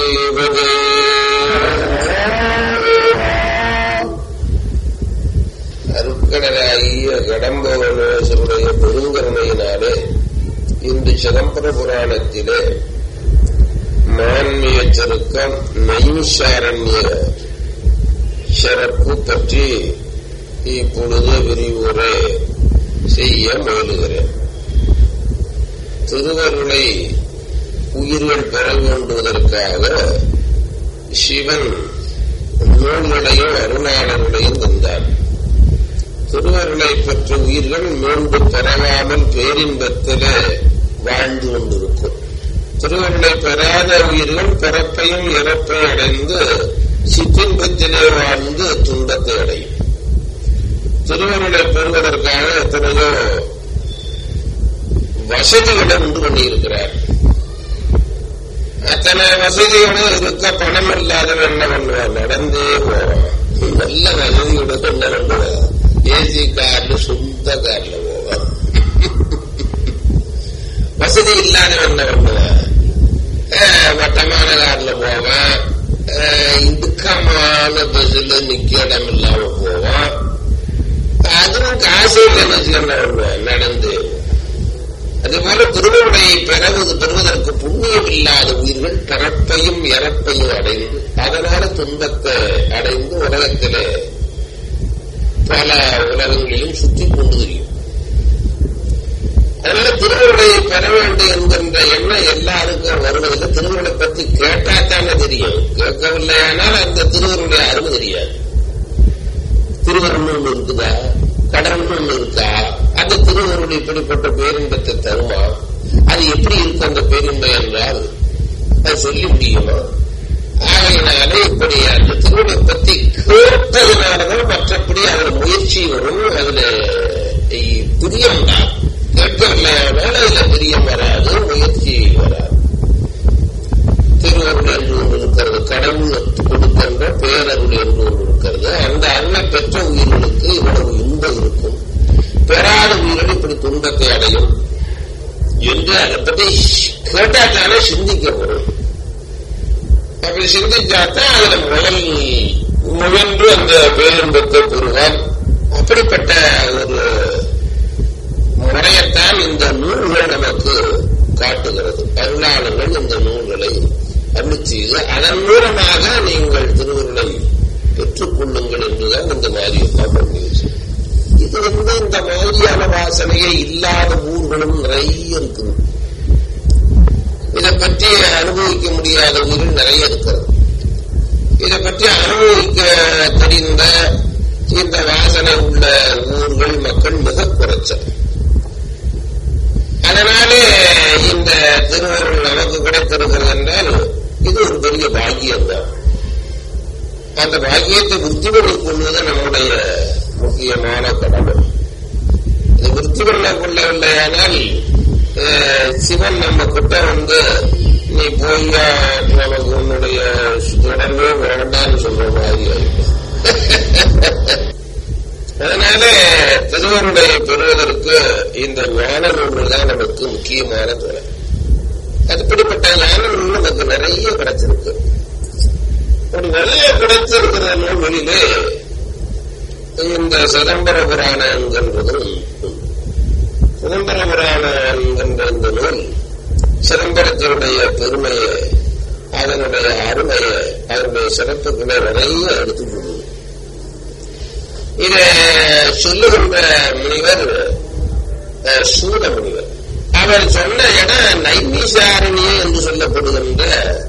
செய்வது அருட்கடலாகிய கடம்பவனேசருடைய பெருங்கருணையினாலே இன்று சிதம்பர புராணத்திலே மான்மிய சுருக்கம் நைமிஷாரண்ய சிறப்பு பற்றி இப்பொழுது விரிவுரை செய்ய முயலுகிறேன் திருவருளை உயிர்கள் பெற வேண்டுவதற்காக சிவன் நூல்களையும் அருளாளர்களையும் தந்தார் திருவருளை பெற்ற உயிர்கள் மீண்டும் பெறவாமல் பேரின்பத்தில வாழ்ந்து கொண்டிருக்கும் திருவருளை பெறாத உயிர்கள் பிறப்பையும் இறப்பையும் அடைந்து சிற்றின்பத்திலே வாழ்ந்து துன்பத்தை அடையும் திருவருளை பெறுவதற்காக எத்தனையோ வசதிகளை உண்டு பண்ணியிருக்கிறார் அத்தனை வசதிகளும் இருக்க பணம் இல்லாதவன் என்ன பண்ணுவான் நடந்தே போவான் நல்ல வசதியோட என்ன பண்ணுவான் ஏசி கார்ல சொந்த கார்ல போவான் வசதி இல்லாதவன் என்ன பண்ணுவான் வட்டமான கார்ல போவான் இடுக்கமான பஸ்ல நிக்க இடம் இல்லாம போவான் அதுவும் காசு இல்லைன்னு என்ன பண்ணுவான் நடந்து அதுபோல திருவருடையை பெறுவது பெறுவதற்கு புண்ணியம் இல்லாத உயிர்கள் பிறப்பையும் இறப்பையும் அடைந்து அதனால துன்பத்தை அடைந்து உலகத்திலே பல உலகங்களிலும் சுற்றி கொண்டு தெரியும் அதனால திருவருடையை பெற வேண்டும் என்கின்ற எண்ணம் எல்லாருக்கும் வருவதில்லை திருவருளை பத்தி கேட்டா தானே தெரியும் கேட்கவில்லையானால் அந்த திருவருடைய அருமை தெரியாது திருவருள் ஒன்று இருக்குதா கடவுள் ஒன்று இருக்கா அந்த திருவருள் இப்படிப்பட்ட பேரின்பத்தை தருமா அது எப்படி இருக்கு அந்த பேரின்பம் என்றால் அது சொல்லி முடியுமா ஆகையினாலே இப்படி அந்த திருவருளை பத்தி கேட்டதுனாலதான் மற்றபடி அதில் முயற்சி வரும் அதுல பிரியம் தான் கேட்கவில்லையானால் அதுல பிரியம் வராது முயற்சி வராது திருவருள் என்று ஒன்று இருக்கிறது கடவுள் கொடுக்கின்ற பேரருள் என்று ஒன்று இருக்கிறது அந்த அருளை பெற்ற உயிர்களுக்கு இவ்வளவு இன்பம் இருக்கும் பெறாத உயிர்கள் இப்படி துன்பத்தை அடையும் என்று அதை பற்றி கேட்டாத்தானே சிந்திக்க வரும் அப்படி சிந்திச்சாத்தான் அதுல முதல் முயன்று அந்த பேரின்பத்தை பெறுவான் அப்படிப்பட்ட ஒரு முறையத்தான் இந்த நூல்கள் நமக்கு காட்டுகிறது அருளாளர்கள் இந்த நூல்களை அருள் செய்து அதன் மூலமாக நீங்கள் திருவுருளை பெற்றுக் கொள்ளுங்கள் என்றுதான் இந்த மாதிரியெல்லாம் பண்ணிடுச்சு இது வந்து இந்த மாதிரியான வாசனையே இல்லாத ஊர்களும் நிறைய இருக்குது இதை பற்றி அனுபவிக்க முடியாத ஊர்கள் நிறைய இருக்கிறது இதை பற்றி அனுபவிக்க தெரிந்த இந்த வாசனை உள்ள ஊர்கள் மக்கள் மிக குறைச்சல் அதனாலே இந்த திருவருள் நமக்கு கிடைத்திருக்கிறது என்றால் இது ஒரு பெரிய பாக்கியம் தான் அந்த பாக்கியத்தை விருத்தி பண்ணி கொள்வது நம்முடைய முக்கியமான கடமை இது விருத்தி பண்ண கொள்ளவில்லையானால் சிவன் நம்ம கிட்ட வந்து நீ போய் நமக்கு உன்னுடைய தொடர்பே வேண்டாம்னு சொல்ற மாதிரி ஆயிடும் அதனால திருவருடைய பெறுவதற்கு இந்த ஞான நூல்கள் தான் நமக்கு முக்கியமான துறை அப்படிப்பட்ட ஞான நூல் நமக்கு நிறைய கிடைச்சிருக்கு ஒரு நிறைய கிடைச்சிருக்கிற நூல்களிலே இந்த சிதம்பர புராணம் என்கின்றதும் சிதம்பர புராணம் என்கின்ற இந்த நூல் சிதம்பரத்தினுடைய பெருமையை அதனுடைய அருமையை அதனுடைய சிறப்புகளை நிறைய எடுத்து கொடுக்கும் இத சொல்லுகின்ற முனிவர் சூத முனிவர் அவர் சொன்ன இடம் நைமிசாரணிய என்று சொல்லப்படுகின்ற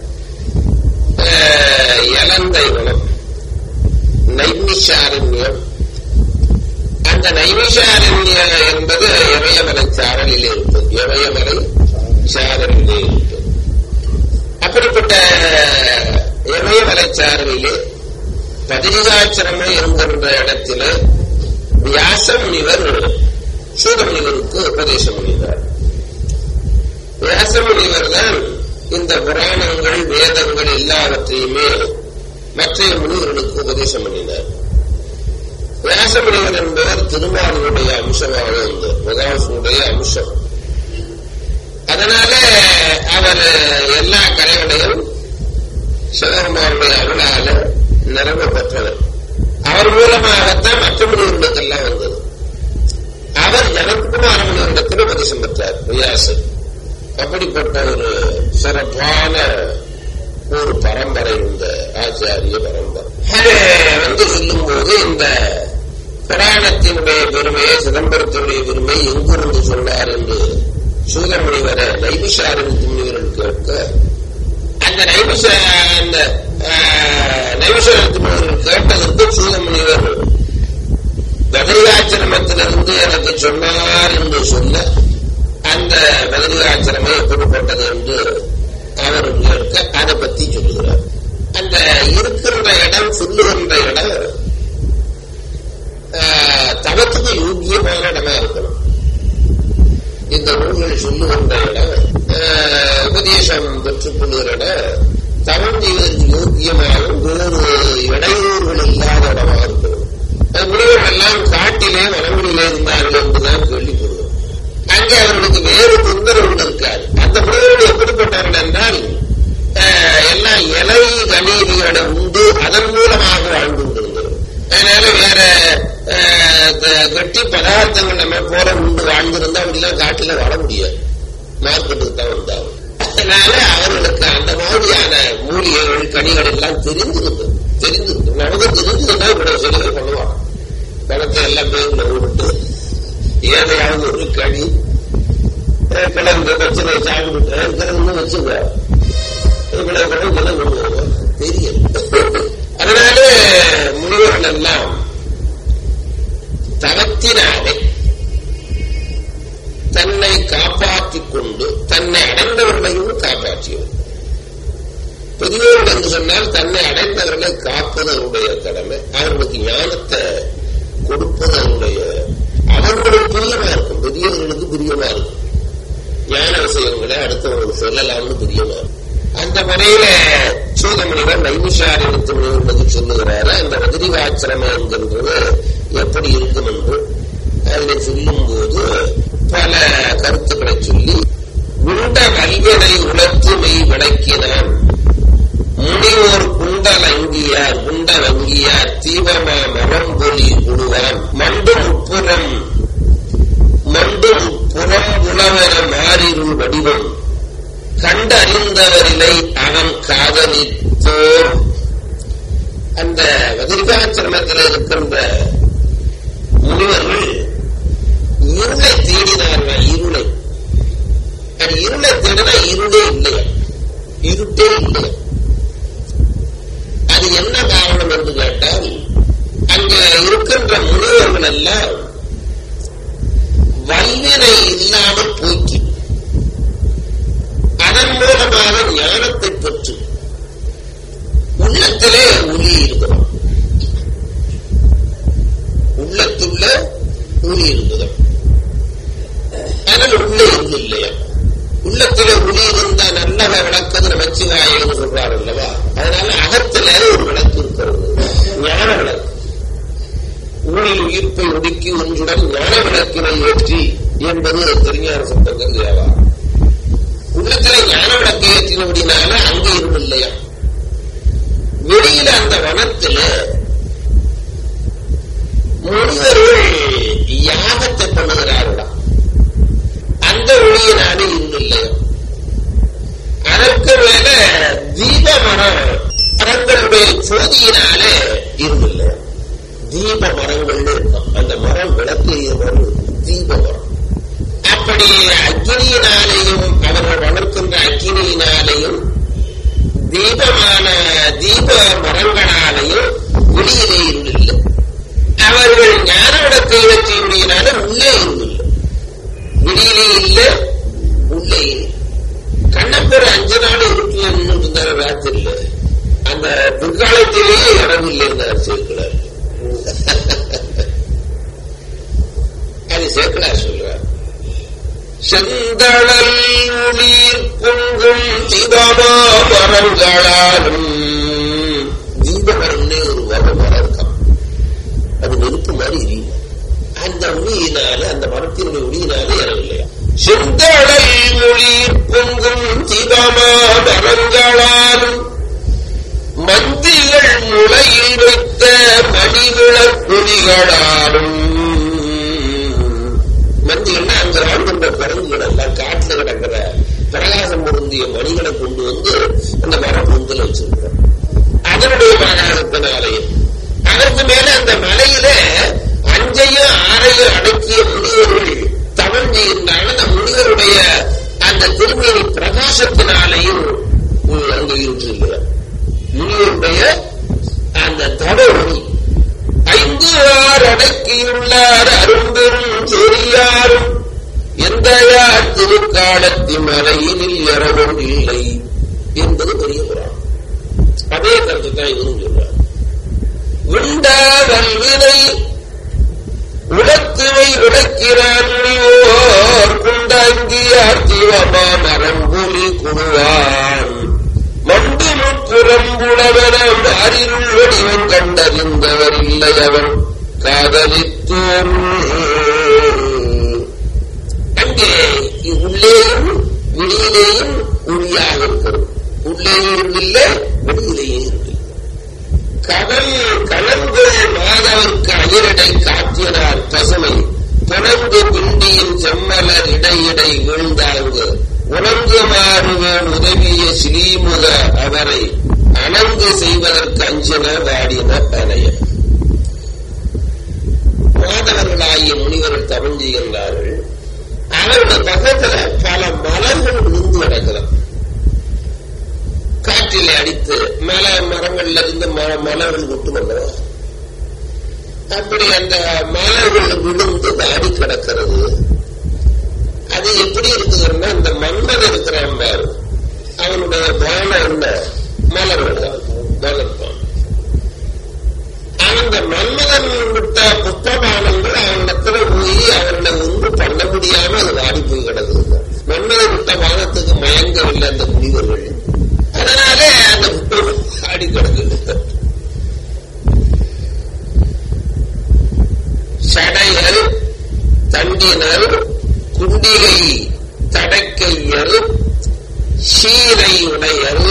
இலந்தை வனம் நைமிஷாரண்யம் அந்த நைமிஷாரண்ய என்பது இமயமலை சாரலிலே இருக்கும் இமயமலை சாரலிலே இருக்கும் அப்படிப்பட்ட இமயமலை சாரலிலே பதினஞ்சாட்சரமே என்கின்ற இடத்துல வியாச முனிவர் சூதமுனிவருக்கு உபதேசம் பண்ணினார் வியாச முனிவர் தான் இந்த புராணங்கள் வேதங்கள் எல்லாவற்றையுமே மற்ற முனிவர்களுக்கு உபதேசம் பண்ணினார் வியாச முனிவர் என்பவர் திருமாலினுடைய அம்சமாக இருந்த மகாசுடைய அம்சம் அதனால அவர் எல்லா கலைகளையும் சிவபெருமானுடைய அருளால நிலைமை பெற்றவர் அவர் மூலமாகத்தான் மற்ற முனிவர்களுக்கெல்லாம் வந்தது அவர் ஜனகுமார முனிவரிடத்தில் உபதேசம் பெற்றார் வியாசர் அப்படிப்பட்ட ஒரு சிறப்பான ஒரு பரம்பரை இந்த ஆச்சாரிய பரம்பரை அதை வந்து சொல்லும் போது இந்த புராணத்தினுடைய பெருமையை சிதம்பரத்தினுடைய பெருமை எங்கிருந்து சொன்னார் என்று சூதமுனிவர நைவிசாரத்து முனிவர்கள் கேட்க அந்த நைவிச அந்த நைவிசாரத்து முனிவர்கள் கேட்டதற்கு சூதமுனிவர் பதிரிகாச்சிரமத்திலிருந்து எனக்கு சொன்னார் என்று சொல்ல அந்த பதிரிகாச்சிரமே எப்படிப்பட்டது என்று அவர் கேட்க அதை பத்தி சொல்லுகிறார் அந்த இருக்கின்ற இடம் சொல்லுகின்ற இடம் தவத்துக்கு யோக்கியமான இடமா இருக்கணும் இந்த நூல்கள் சொல்லுகின்ற இடம் உபதேசம் பெற்றுக் கொள்கிற இடம் தவம் செய்வதற்கு யோக்கியமாகவும் வேறு இடையூறுகள் இல்லாத இடமா இருக்கணும் முனிவர்கள் எல்லாம் காட்டிலே வனங்களிலே இருந்தார்கள் என்றுதான் கேள்விப்படுவோம் அங்கே அவர்களுக்கு வேறு தொந்தரவுகள் இருக்காது அந்த முனிவர்கள் எப்படிப்பட்டவர்கள் என்றால் எல்லாம் இலை கணீதிகளை உண்டு அதன் மூலமாக வாழ்ந்து கொண்டிருந்தது அதனால வேற கட்டி பதார்த்தங்கள் நம்ம போற உண்டு வாழ்ந்திருந்தா அப்படிலாம் காட்டுல வாழ முடியாது மார்க்கெட்டுக்கு தான் வந்தாங்க அதனால அவர்களுக்கு அந்த மாதிரியான மூலிகைகள் கனிகள் எல்லாம் தெரிஞ்சிருந்தது தெரிஞ்சிருக்கு நமக்கு தெரிஞ்சதுன்னா இவ்வளவு செலவு பண்ணுவாங்க பணத்தை எல்லாம் பேர்ல விட்டு ஏதையாவது ஒரு கனி கிழங்கு பிரச்சனை சாப்பிட்டு இருக்கிறதுன்னு வச்சுக்க இவ்வளவு கிழங்கு எல்லாம் கொண்டு தெரியும் அதனால முனிவர்கள் எல்லாம் தவத்தினாலே தன்னை காப்பாற்றிக் கொண்டு தன்னை அடைந்தவர்களையும் காப்பாற்றியவர் பெரியவர்கள் என்று சொன்னால் தன்னை அடைந்தவர்களை காப்பது அவருடைய கடமை அவர்களுக்கு ஞானத்தை கொடுப்பது அவருடைய அவர்களுக்கு பிரியமா இருக்கும் பெரியவர்களுக்கு பிரியமா இருக்கும் ஞான விஷயங்களை அடுத்தவங்களுக்கு சொல்லலாம்னு பிரியமா இருக்கும் அந்த முறையில சூதமணிவர் நைமிஷாரிடத்து முனிவர்களுக்கு சொல்லுகிறாரு அந்த ரதிரிவாச்சிரமம் என்கின்றது எப்படி இருக்கும் என்று அதில் சொல்லும் போது பல கருத்துக்களை சொல்லி உண்ட கல்வியனை உணர்த்துமை விளக்கினான் முனிவோர் குண்டல் அங்கியார் குண்ட வங்கியார் தீவமா மரம்பொலி குழுவான் மண்டு முப்புறம் மண்டு முப்புறம் புலவன மாறிருள் வடிவம் கண்டறிந்தவரிலை அவன் காதலித்தோர் அந்த வதிரிகாச்சிரமத்தில் இருக்கின்ற முனிவர்கள் இருளை தேடினார்கள் இருளை அது இருளை தேடினா இருளே இல்லையா இருட்டே இல்லையா அது என்ன காரணம் என்று கேட்டால் அங்க இருக்கின்ற முனிவர்கள் எல்லாம் வல்வினை இல்லாமல் போக்கி அதன் மூலமாக ஞானத்தை பெற்று உள்ளத்திலே ஒளி இருக்கிறோம் உள்ளத்துள்ள ஒளி இருக்கிறோம் ஆனால் உள்ளே இருந்து இல்லையா உள்ளத்திலே ஒளி இருந்தா நல்லக விளக்குது நமச்சிவாயன்னு சொல்றாரு அல்லவா அதனால அகத்துல ஒரு விளக்கு இருக்கிறது ஞான விளக்கு ஊழில் உயிர்ப்பை ஒடுக்கி ஒன்றுடன் ஞான விளக்கினை ஏற்றி என்பது தெரிஞான சம்பந்தம் தேவா உள்ளத்துல ஞான விளக்கு ஏற்றினபடினால அங்க இருந்து இல்லையா வெளியில அந்த வனத்துல முனிவர்கள் யாகத்தை பண்ணுகிறார்களா அந்த ஒளியினாலே இருந்து இல்லையா அதற்கு மேல தீப மரம் மரங்களுடைய சோதியினாலே இருந்து இல்லையா தீப மரங்கள்னு இருக்கும் அந்த மரம் விளக்கு மரம் தீப மரம் அப்படி அக்னியினாலேயும் அவர்கள் வளர்க்கின்ற அக்னியினாலேயும் தீபமான தீப மரங்களாலேயும் வெளியிலே இருந்தில்லை அவர்கள் ஞான விளக்கை வச்சியுடையனால உள்ளே இருந்தில்லை வெளியிலே இல்லை உள்ளே இல்லை கண்ணப்பர் அஞ்சு நாள் இருக்கலன்னு இருந்தார் ராத்திரில அந்த பிற்காலத்திலேயே இடம் இல்லை இருந்தார் சேர்க்கிறார் அது சேர்க்கிறார் சொல்றார் செந்தழல் உளிர் பொங்கும் தீபமா மரங்களாலும் தீபமரம்னே ஒரு வர மரம் இருக்காம் அது நெருப்பு மாதிரி எரியும் அந்த ஒளியினால அந்த மரத்தினுடைய ஒளியினால இறவில்லையா செந்தழல் மொழிர் பொங்கும் தீபமா மரங்களாலும் மணிவிள புலிகளாலும் மந்திகள்னா அங்க வாழ்கின்ற குரங்குகள் எல்லாம் காட்டுல கிடக்கிற பிரகாசம் பொருந்திய மணிகளை கொண்டு வந்து அந்த மர பொந்தில் வச்சிருக்கிறோம் அதனுடைய மாகாணத்தினாலேயும் அதற்கு மேல அந்த மலையில அஞ்சையும் ஆறையும் அடக்கிய முனிவர்கள் தவம் செய்கின்றால் அந்த முனிவருடைய அந்த திருமணி பிரகாசத்தினாலேயும் உம், அங்கு இருக்கிறார் முனிவருடைய அந்த தடவொளி ஐந்து ஆறு அடக்கியுள்ளார் அரும்பெரும் பெரியாரும் எந்த யார் திருக்காலத்தி மலையினில் இரவும் இல்லை என்பது பெரிய புராணம் அதே கருத்து தான் இவரும் சொல்றார் உண்ட வல்வினை உலத்துவை விளக்கிறான் முனிவோர் குண்டாங்கியார் தீவமா மரம்புலி குழுவான் மண்டு முப்புறம்புலவன மாறிருள் வடிவம் கண்டறிந்தவர் இல்லை அவன் காதலித்தோம் அங்கே உள்ளேயும் வெளியிலேயும் ஒளியாக இருக்கிறது உள்ளேயும் இல்லை வெளியிலேயும் இல்லை கடல் கலந்து மாதவர்க்கு அயரடை காத்தினார் பசுமை புணர்ந்து பிண்டியின் செம்மலர் இடையிடை வீழ்ந்தாங்கு உணங்குமாறுவேன் உதவிய ஸ்ரீமுக அவரை அணங்கு செய்வதற்கு அஞ்சன வாடின அணைய மாதவர்களாகிய முனிவர்கள் தவம் செய்கின்றார்கள் அவருடைய பக்கத்துல பல மலர்கள் விழுந்து கிடக்கிறது காற்றில் அடித்து மலை மரங்கள்ல இருந்து ம- மலர்கள் கொட்டும் அல்லவா அப்படி அந்த மலர்கள் விழுந்து வாடி கிடக்கிறது அது எப்படி இருக்குதுன்னா இந்த மன்னன் இருக்கிறான் பாரு அவனுடைய பானம் என்ன மலர்கள் தான் மலர்தான் அந்த மன்மதன் விட்ட புத்தபானங்கள் அவனிடத்துல போய் அவர்களை ஒன்று பண்ண முடியாம அது வாடி போய் கிடக்குது மன்மதன் விட்ட பானத்துக்கு மயங்கவில்லை அந்த முனிவர்கள் அதனாலே அந்த புத்தகம் வாடி கிடக்குது சடையர் தண்டினர் குண்டிகை தடக்கையர் சீரை உடையர்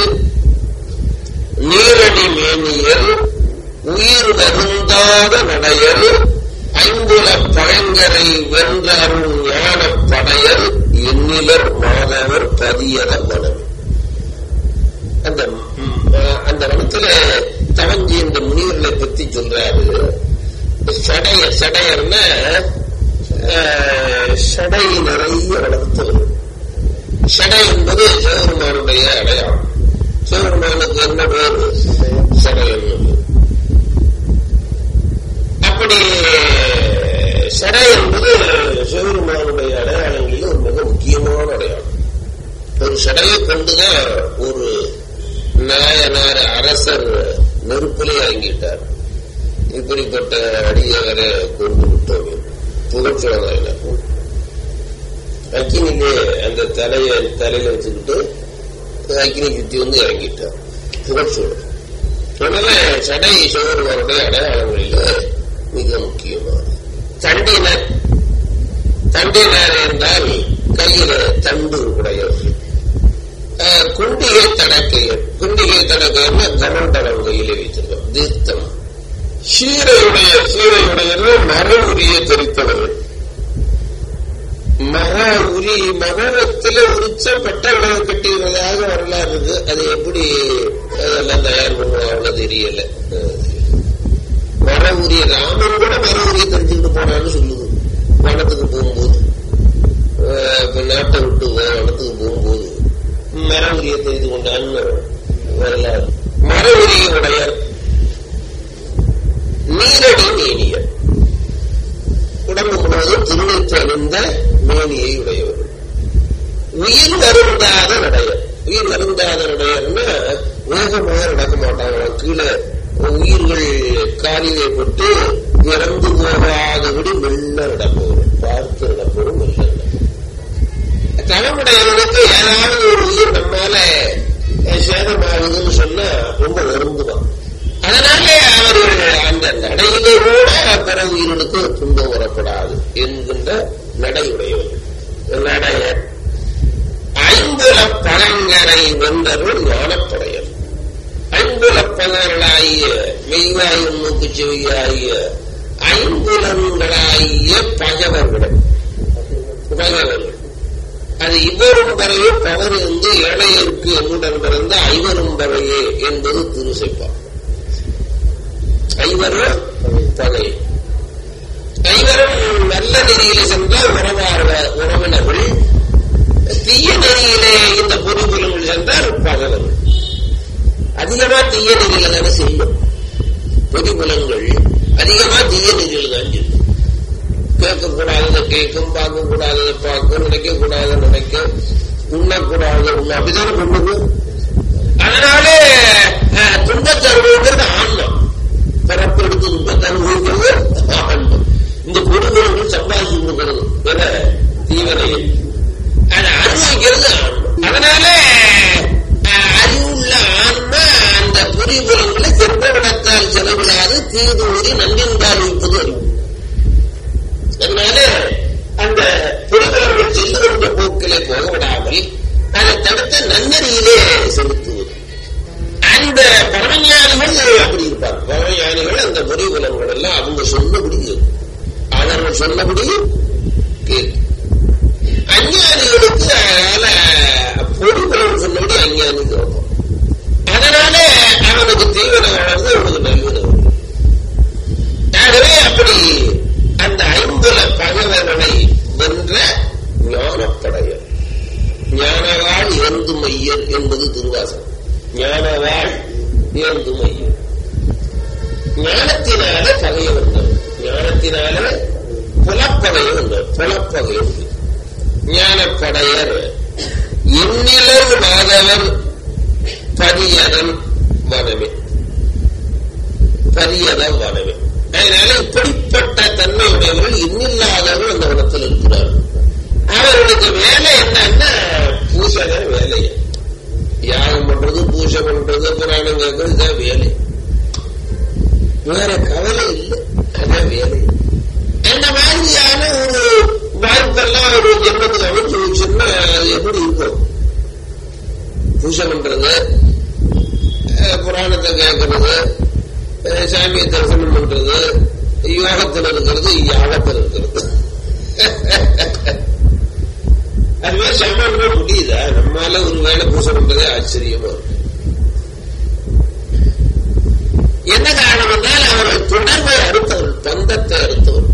நீரடி மேனியர் உயிர் வருந்தாத நடையர் ஐம்புல பழங்கரை வென்றருள் ஞானப் படையர் எண்ணிலர் மாதவர் பதியத மனம் அந்த ம், அந்த வனத்துல தவஞ்சி இந்த முனிவர்களை பத்தி சொல்றாரு சடையர் சடையர்னா அஹ், சடை நிறைய வளர்த்தவர் சடை என்பது சிவபெருமானுடைய அடையாளம் சிவபெருமானுக்கு என்ன பேரு சடை என்னது அப்படி சடை என்பது சிவபெருமானுடைய அடையாளங்களில் ஒரு மிக முக்கியமான அடையாளம் ஒரு சடையை கொண்டுதான் ஒரு நாயனார் அரசர் நெருப்பிலே இறங்கிட்டார் இப்படிப்பட்ட அடியவரை கொண்டு விட்டோம் புகழ்ச்சோழ நாயனார் அக்கினிலே அந்த தலையை தலையில வச்சுக்கிட்டு அக்கினி சுத்தி வந்து இறங்கிட்டார் புகழ்ச்சோழர் அதனால சடை சிவபெருமானுடைய அடையாளங்களில் மிக முக்கியமானது தண்டினர் தண்டினர் என்றால் கையில தண்டு உடையவர்கள் அஹ், குண்டிகை தடக்கையர் குண்டிகை தடக்கையர்னா கமண்டலம் கையில வைத்திருக்கோம் தீர்த்தம் சீரையுடைய சீரையுடைய மர உரிய தெரித்தவர்கள் மர உரி மரணத்துல உரிச்ச பட்டங்களை கட்டிடுறதாக வரலாறு இருக்கு அது எப்படி அதெல்லாம் தயார் பண்ணுவாங்கன்னு தெரியல மர உரிய ராமன் கூட மர உரிய தெரிஞ்சுக்கிட்டு போனான்னு சொல்லுது வனத்துக்கு போகும்போது அஹ் இப்ப நாட்டை விட்டு வனத்துக்கு போகும்போது மர உரிய தெரிந்து கொண்டான்னு வரலாறு மர உரிய உடையர் நீரடி நீனியர் உடம்பு முழுவதும் திருநீற்று அணிந்த மேனியை உடையவர்கள் உயிர் வருந்தாத நடையர் உயிர் வருந்தாத நடையர்னா வேகமாக நடக்க மாட்டாங்களாம் கீழே உயிர்கள் காலிலே போட்டு இறந்து போகாதபடி மெல்ல நடப்பவர்கள் பார்த்து நடப்பவரும் மெல்ல நடப்பவர். தலைமுடையவனுக்கு ஏதாவது ஒரு உயிர் நம்மால அஹ், சேதமாகுதுன்னு சொன்னா ரொம்ப வருந்துவான் அதனாலே அவர்கள் அந்த நடையிலே கூட பிற உயிர்களுக்கு துன்பம் வரப்படாது என்கின்ற நடையுடையவர்கள் நடைய ஐம்புல பழங்கரை வென்றவர்கள் ஞானப்படையர் ஐம்புல பகவர்களாகிய மெய்வாயும் மூக்கு செவியாகிய ஐம்புலன்களாகிய பகவர்கள் பகவர்கள் அது இவரும் பறையே பவர் என்று ஏழையருக்கு என்னுடன் பிறந்த ஐவரும் பறையே என்பது திருசைப்பா ஐவரும் பகை ஐவரும் நல்ல நெறியில சென்றால் உறவார்வ உறவினர்கள் தீய நெறியிலே இந்த பொதுபுலங்கள் சென்றால் பகவர்கள் அதிகமா தீய நெறியில தானே செய்யும் பொதுபுலங்கள் அதிகமா தீய நெறியில தான் செய்யும் கேட்கக்கூடாததை கேட்கும் பார்க்க கூடாததை பார்க்கும் நினைக்க கூடாத நினைக்கும் உண்ணக்கூடாத உண்ண அப்படிதானே பண்ணுது அதனாலே அஹ், துன்பத்தை அனுபவிக்கிறது ஆன்மம் பிறப்பு எடுத்து துன்பத்தை அனுபவிக்கிறது ஆன்மம் இந்த கொடுமைகள் சம்பாதிச்சு கொடுக்கிறது என தீவனையில் அதை அனுபவிக்கிறது ஆன்மம் அதனால அஹ், அறிவுள்ள ஆன்மா அந்த புரிபுலங்களை சென்றவிடத்தால் செலவிடாது தீதூரி நன்றின்பால் வைப்பது அறிவு அதனால அந்த புரிதலர்கள் செல்லுகின்ற போக்கிலே போக விடாமல் அதை தடுத்த நன்னறியிலே செலுத்துவது அந்த பரமஞானிகள் அப்படி இருப்பார் பரமஞானிகள் அந்த புரிகுலங்கள் எல்லாம் அவங்க சொன்னபடி கேட்கும் அவர்கள் சொன்னபடி கேட்கும் அஞ்ஞானிகளுக்கு அதனால பொறிபுலம் சொன்னபடி அஞ்ஞானி கேட்கும் அதனால அவனுக்கு தீவிர வளர்ந்து அவனுக்கு நல்வினை வரும். ஆகவே அப்படி அந்த ஐம்புல பகவர்களை வென்ற ஞானப்படையர் ஞானவாள் இறந்து மையர் என்பது திருவாசகம் ஞானவாள் இறந்து மையர் ஞானத்தினால பகைய வந்தவர் ஞானத்தினால புலப்பகைய வந்தவர் புலப்பகை ஞானப்படையர் எண்ணிலர் மாதவர் பரியதன் வனமே பரியதம் வனமே அதனால இப்படிப்பட்ட தன்மையுடையவர்கள் இன்னில்லாதவர்கள் அந்த வனத்தில் இருக்கிறார்கள் அவர்களுக்கு வேலை என்னன்னா பூஜை தான் வேலை யாகம் பண்றது பூஜை பண்றது புராணம் கேட்கறது இதான் வேலை வேற கவலை இல்லை அதான் வேலை அந்த மாதிரியான ஒரு வாய்ப்பெல்லாம் ஒரு ஜென்மத்துக்கு அமைச்சு வச்சுன்னா அது எப்படி இருக்கும் பூஜை பண்றது அஹ், புராணத்தை கேட்கறது அஹ், சாமியை தரிசனம் பண்றது யோகத்தில் இருக்கிறது யாகத்தில் இருக்கிறது அது மாதிரி சாமான்கள் முடியுதா நம்மால ஒரு வேலை பூஜை பண்றதே ஆச்சரியமா இருக்கு என்ன காரணம் என்றால் அவர்கள் தொடர்பை அறுத்தவர்கள் பந்தத்தை அறுத்தவர்கள்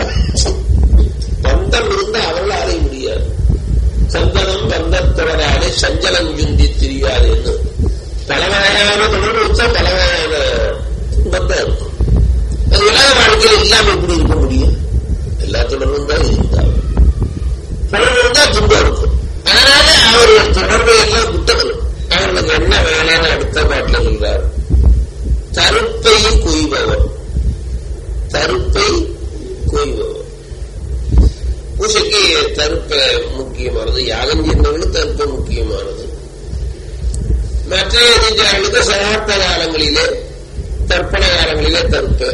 பந்தம் இருந்து அவர்கள் அறைய முடியாது சந்தனம் பந்தத்தொடராலே சஞ்சலம் சுந்தி தெரியாது என்று பல வகையான தொடர்பு வச்சா பல வகையான பந்தம் இருக்கும் அது உலக வாழ்க்கையில் இல்லாம எப்படி இருக்க முடியும் எல்லா தொடர்பும் தான் இருந்தால் தொடர்பு இருந்தா துன்பம் இருக்கும் அதனால அவர்கள் தொடர்பை எல்லாம் விட்டவர்கள் அவர்களுக்கு என்ன வேலைன்னு அடுத்த பாட்டில் சொல்றார் தருப்பை கொய்பவர் தருப்பை கொய்பவர் பூசைக்கு தருப்பை முக்கியமானது யாகம் செய்தவர்களுக்கு தருப்பை முக்கியமானது மற்ற எதிர்ச்சார்களுக்கு சகாப்த காலங்களிலே தர்ப்பண காலங்களிலே தருப்பை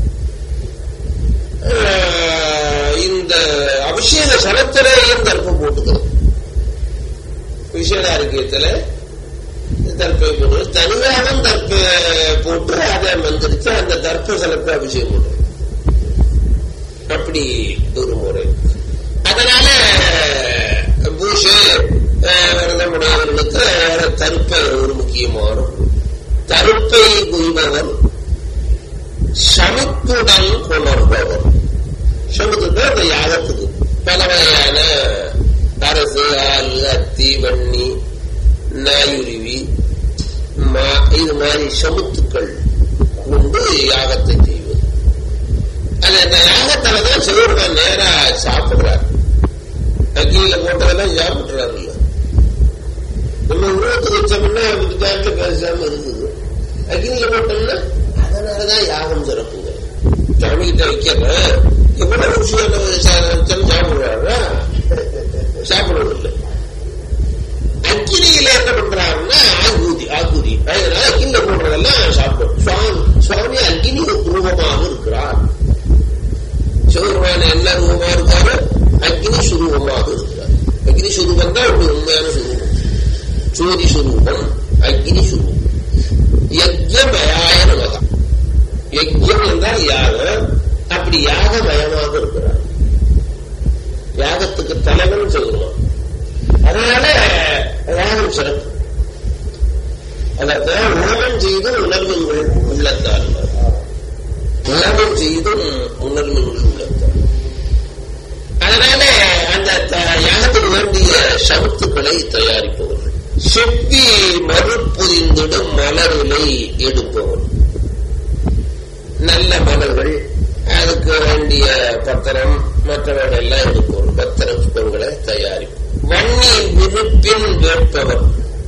ஆஹ், இந்த அபிஷேக சனத்திலேயும் தர்ப்பம் போட்டுக்கிறது விஷேதாரோக்கியத்துல தர்ப்பை போட்டு தனியாகவும் தர்ப்ப போட்டு அதை மந்திரிச்சு அந்த தர்ப்ப சலத்தை அபிஷேகம் போட்டு அப்படி ஒரு முறை அதனால பூஷை அஹ், விரதமுடையவர்களுக்கு தருப்பை ஒரு முக்கியமான ஒன்று. தருப்பை குய்பவர் சமித்துடன் கொணர்பவர் சமுத்துக்கு அந்த யாகத்துக்கு பல வகையான அரசு ஆள் அத்தி வன்னி நாயுருவி மா- இது மாதிரி சமுத்துக்கள் கொண்டு யாகத்தை செய்வது அது அந்த யாகத்துல தான் சிவருமான் நேரா சாப்பிடுறார் அக்கியில போட்டதெல்லாம் சாப்பிடுறாருல்ல நம்ம உருவத்துக்கு வச்சோம்னா விதாட்டு பேசாம இருக்குது அக்னியில போட்டோம்னா அதனாலதான் யாகம் சிறப்புங்க சாமி கிட்ட வைக்கிறேன் எவ்வளவு ருசியான ஒரு சாதனம் சாப்பிடுறாரா சாப்பிடுவதில்லை அக்கினியில என்ன பண்றாருன்னா ஆகுதி ஆகுதி அதனால அக்கினில போடுறதெல்லாம் சாப்பிடும் சுவாமி சுவாமி அக்கினி ரூபமாக இருக்கிறார் சிவருமான என்ன ரூபமா இருக்காரு அக்னி சுரூபமாக இருக்கிறார் அக்னி சுரூபம் தான் அப்படி உண்மையான சுரூபம் சோதி சுரூபம் அக்னி சுரூபம் யஜ்ஞ யஜ்யம் என்றால் யாகம் அப்படி யாகமயமாக இருக்கிறார் யாகத்துக்கு தலைவன் சொல்லுவோம் அதனால யாகம் சிறப்பு அதான் உணவன் செய்தும் உணர்வுகள் உள்ளத்தால் உணவன் செய்தும் உணர்வுகள் உள்ளத்தால் அதனால அந்த யாகத்துக்கு வேண்டிய சவுத்துக்களை தயாரிப்பவர்கள் செப்பி மறுப்புரிந்திடும் மலரிலை எடுப்பவர்கள் நல்ல மலர்கள் அதுக்கு வேண்டிய பத்திரம் மற்றவர்கள் எல்லாம் எடுப்பவர்கள் பத்திர புஷ்பங்களை தயாரிப்பு வன்னி விருப்பின் வேட்பவர்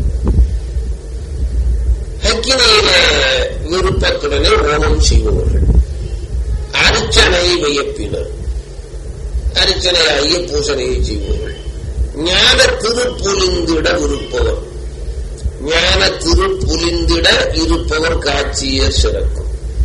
அக்கினியில விருப்பத்துடனே ஓமம் செய்பவர்கள் அர்ச்சனை வியப்பினர் அர்ச்சனை ஆகிய பூசணையை செய்பவர்கள் ஞான திருப்புலிந்திட இருப்பவர் ஞான திருப்புலிந்திட இருப்பவர் காட்சிய சிறக்கும்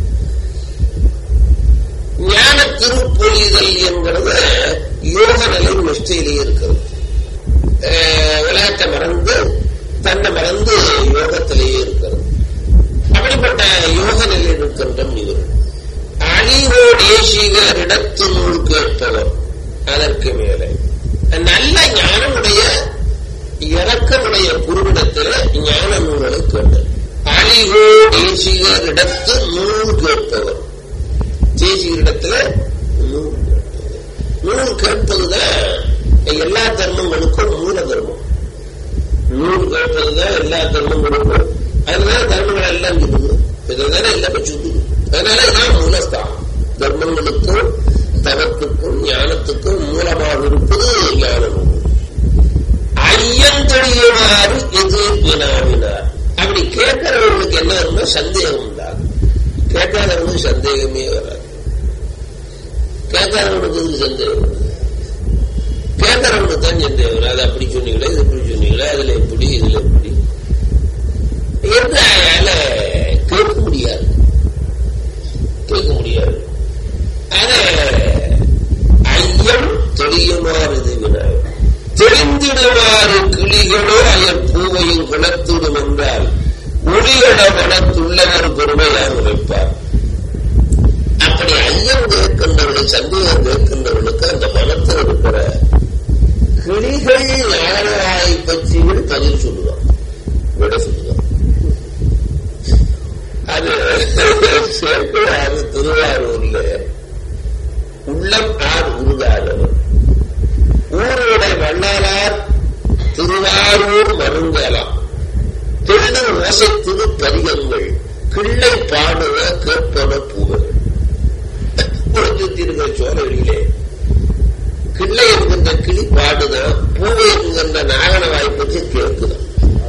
ஞான திருப்பொழிதல் என்கிறது யோக நிலை நிஷ்டையிலேயே இருக்கிறது விளையாட்டை மறந்து தன்னை மறந்து யோகத்திலேயே இருக்கிறது அப்படிப்பட்ட யோக நிலையில் இருக்கின்ற இவர்கள் அழிவோ தேசிகர் இடத்து நூல் கேட்பவர் அதற்கு மேலே நல்ல ஞானமுடைய இறக்கமுடைய குருவிடத்தில் ஞான நூல்களை கேட்டது அழிவோ தேசிகர் இடத்து நூல் கேட்பவர் தேசிகரிடத்துல நூல் கேட்பது நூல் கேட்பதுதான் எல்லா தர்மங்களுக்கும் மூல தர்மம் நூல் கேட்பதுதான் எல்லா தர்மங்களுக்கும் அதனால தர்மங்கள் எல்லாம் சொல்லுது இதுதானே எல்லாமே சொல்லுது அதனால இதான் மூலஸ்தானம் தர்மங்களுக்கும் தவத்துக்கும் ஞானத்துக்கும் மூலமாக இருப்பது ஞான நூல் ஐயன் தெளியுமாறு எது வினாவினார் அப்படி கேட்கிறவர்களுக்கு என்ன வரும்னா சந்தேகம் உண்டாகும் கேட்காதவனுக்கு சந்தேகமே வராது கேட்காதவனுக்கு இது சந்தேகம் கேட்கறவனுக்கு தான் சந்தேகம் வரும் அது அப்படி சொன்னீங்களே இது இப்படி சொன்னீங்களே அதுல எப்படி இதுல எப்படி என்று அதனால கேட்க முடியாது கேட்க முடியாது ஆனா ஐயம் தெளியுமாறு இது வினாய் தெரிந்திடுமாறு கிளிகளோ அயல் பூவையும் குணத்திடும் என்றால் ஒளிகட மனத்துள்ளவர் பெருமையாக உரைப்பார் அப்படி ஐயம் கேட்கின்றவர்கள் சந்தேகம் கேட்கின்றவர்களுக்கு அந்த மனத்தில் இருக்கிற கிளிகள் ஞானவாய் பற்றிகள் பதில் சொல்லுவான் விட சொல்லுவான் அது சேர்க்கிறாரு திருவாரூர்ல உள்ளம் ஆர் உருகாதவர் ஊருடைய வண்ணாளார் திருவாரூர் மருங்கலாம் தெளிதல் ஓசை திரு பதிகங்கள் கிள்ளை பாடுவ கேட்பன பூவர்கள் சுத்தி இருக்கிற சோழர்களே கிள்ளை என்கின்ற கிளி பாடுதான் பூவை என்கின்ற நாகன வாய்ப்பற்றி கேட்குதான்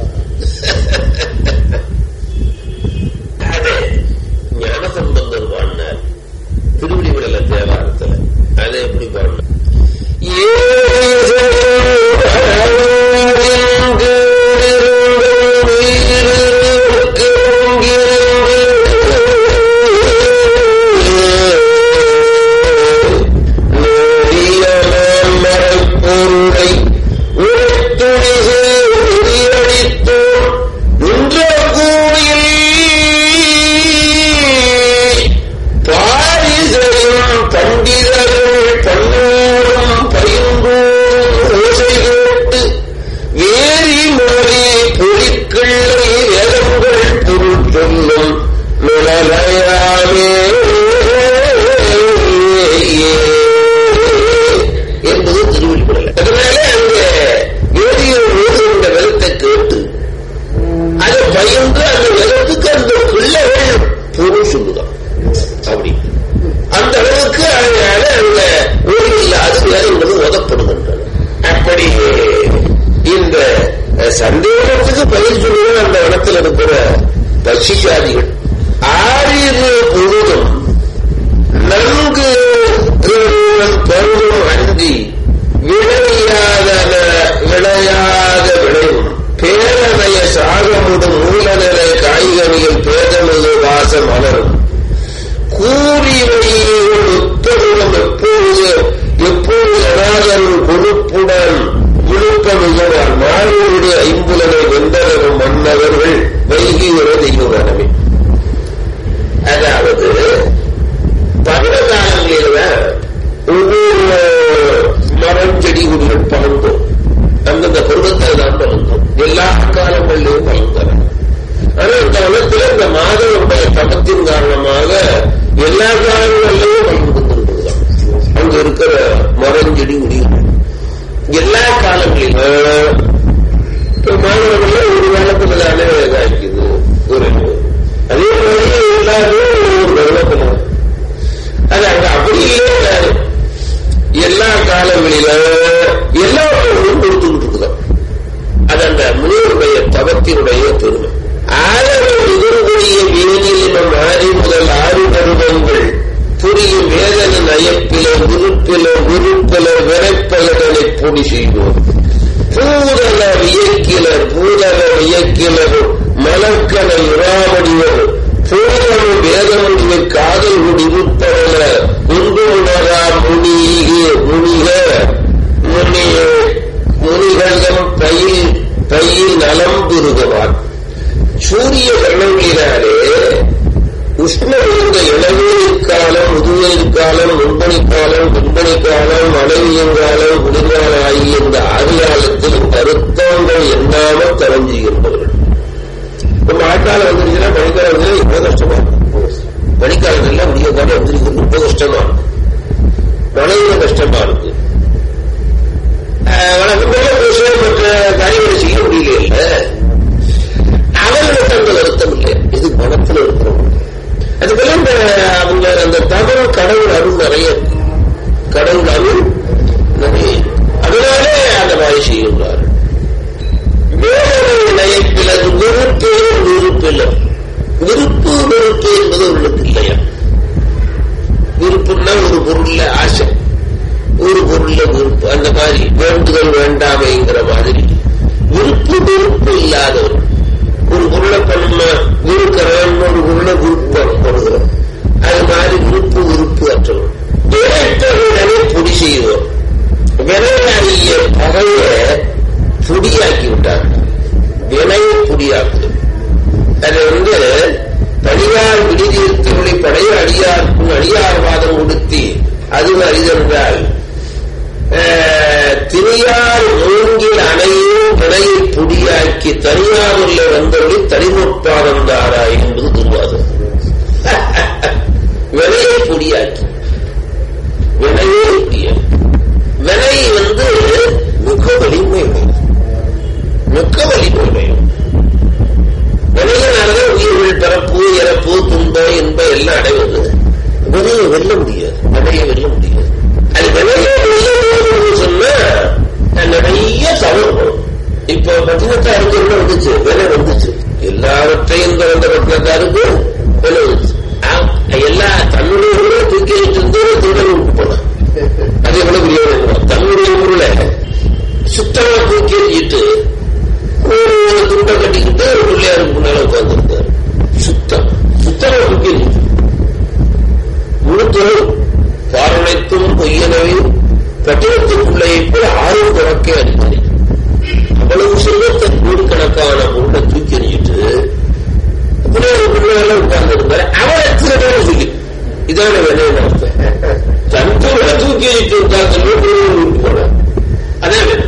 அது ஞானசம்பந்தர் பாடினார் திருவிடிவிடல தேவாரத்துல அதை எப்படி பாடினார் பொருளை உரைத்துணிகு உயிரளித்தோர் நின்ற பாரிசையும் பண்டிதர்கள் பன்னூரும் பைங்கூரும் ஓசை கேட்டு வேரி மொழி பொறிக்கிள்ளை வேதங்கள் பொருள் சொல்லும் நிழலையாமே என்பது திருவிழிப்படல அதனால அங்க வேதியில் ஓதுகின்ற வெள்ளத்தை கேட்டு அதை பயந்து அந்த வெள்ளத்துக்கு அந்த பிள்ளைகள் பொருள் சொல்லுதான் அப்படி அந்த அளவுக்கு அதனால அந்த ஒளி இல்லாத வேதங்கள் ஓதப்படுகின்றன அப்படி இந்த சந்தேகத்துக்கு பதில் சொல்லுவது அந்த இடத்துல இருக்கிற பட்சிசாதிகள் ஆறிரு பொழுதும் நன்கு பருவம் அன்றி விளையாத விளையாத விளையும் பேரமைய சாகமுடும் மூலநிலை காய்கனிகள் பேதமிகு வாசம் மலரும் கூறிவையில் உத்தரவும் எப்போது எப்போது அநாதரும் கொழுப்புடன் விழுப்பமிகுவார் மாறுவருடைய ஐம்புலனை வென்றவரும் மன்னவர்கள் வைகிற தெய்வ மனமே அதாவது முடியும் எல்லா காலங்களிலும் இப்ப மாணவர்கள் ஒரு காலத்துல தானே இதாக்கிது ஒரு அதே மாதிரி எல்லாரும் ஒரு வருவத்தில் அது அங்க அப்படி இல்லை எல்லா காலங்களிலும் எல்லாரும் கொடுத்துக்கிட்டு இருக்குதோ அது அந்த முனிவருடைய தவத்தினுடைய பெருமை ஆழவர் எதிர்கொடிய வேணிலினம் ஆறி முதல் ஆறு பருவங்கள் புரியும் வேதன நயப்பில உறுப்பில உறுப்பில விரைப்பலதனை பொடி செய்வோம் பூதல வியக்கில பூதல வியக்கிலர் மலக்கண உராமடிவர் பூதமும் வேதமுடிவு காதல் முடிவுப்படல ஒன்று உணரா முனிக முனிக முனிய முனிகளிடம் பயில் பயில் நலம் பெருகுவார் சூரிய கண்ணங்களினாலே உஷ்ண இருந்த இளநீர் காலம் முதுநீர் காலம் முன்பணி காலம் பின்பணி காலம் மனைவியின் காலம் குளிர்காலம் ஆகிய இந்த ஆறு காலத்தில் கருத்தங்கள் எண்ணாமல் தவஞ்சுகின்றவர்கள் இப்ப மழைக்காலம் வந்துருச்சுன்னா மழைக்காலம் வந்து ரொம்ப கஷ்டமா இருக்கும் மழைக்காலத்துல முடிய காலம் வந்துருக்கு ரொம்ப கஷ்டமா இருக்கும் மழையில கஷ்டமா இருக்கு வழக்கம் போல விஷயம் மற்ற காரியங்களை செய்ய முடியல இல்ல அவர்களுக்கு அந்த வருத்தம் இல்லை இது மனத்துல இருக்கிறவங்க அதுபோல இந்த அவங்க அந்த தவறு கடவுள் அருள் நிறைய இருக்கு. கடவுள் அருள் நிறைய இருக்கு. அதனாலே அந்த மாதிரி செய்கின்றார் வேறு நயப்பிலது விருப்பே விருப்பில்லை விருப்பு வெறுப்பு என்பது அவர்களுக்கு இல்லையா விருப்புன்னா ஒரு பொருள்ல ஆசை ஒரு பொருள்ல விருப்பு அந்த மாதிரி வேண்டுதல் வேண்டாமைங்கிற மாதிரி விருப்பு வெறுப்பு இல்லாதவர் ஒரு பொருளை பண்ண விருக்கிறோம் ஒரு பொருளை விருப்பப்படுகிறோம் அது மாதிரி விருப்பு விருப்பு அற்றவர் விரைத்தவர்களை பொடி செய்வோம் வினையாகிய பகைய பொடியாக்கி விட்டார்கள் வினையை பொடியாக்குது அது வந்து பணியார் விடுதீர்த்தவளை படைய அடியார்க்கும் அடியார் வாதம் கொடுத்தி அது அரிதென்றால் திரியார் மூங்கில் அணையும் வினையை பொடியாக்கி தனியாருள்ள வந்தவளை தனிமுற்பாதம் தாரா என்பது திருவாதம் வினையை பொடியாக்கி வினையை பொடியாக்கி வினை வந்து மிக வலிமை மிக்க வலிமை உடையது வினையினாலதான் உயிர்கள் பிறப்பு இறப்பு துன்பம் இன்பம் எல்லாம் அடைவது வினையை வெல்ல முடியாது வினையை வெல்ல முடியாது அது வினையை வெல்ல சொன்னா நிறைய தவறு வரும் இப்போ பட்டினத்தாருக்கு என்ன வந்துச்சு விலை வந்துச்சு எல்லாவற்றையும் வந்த பட்டினத்தாருக்கு விலை வந்துச்சு எல்லா தன்னுடைய ஊரை தூக்கி வச்சிருந்து திருடன் போனான் அது எவ்வளவு பெரிய தன்னுடைய ஊர்ல சுத்தமா தூக்கி எறிஞ்சிட்டு ஒரு துண்டை கட்டிக்கிட்டு பிள்ளையாருக்கு முன்னால உட்கார்ந்துருந்தார் சுத்தம் சுத்தமா தூக்கி எறிஞ்சிட்டு முழுத்தொரு பாரணைத்தும் பொய்யனவை கட்டிடத்துக்குள்ளையை போல் ஆறும் துறக்கே அறிந்தது அவ்வளவு செல்வத்தை நூறுக்கணக்கான பொருளை தூக்கி எறிஞ்சிட்டு அப்படியே ஒரு பிள்ளைகள உட்கார்ந்து இருந்தாரு அவரை திருடன்னு சொல்லி இதான வேலையை அர்த்தம் தன் பொருளை தூக்கி எறிஞ்சிட்டு உட்கார்ந்து விட்டு போனார் அதே வேலை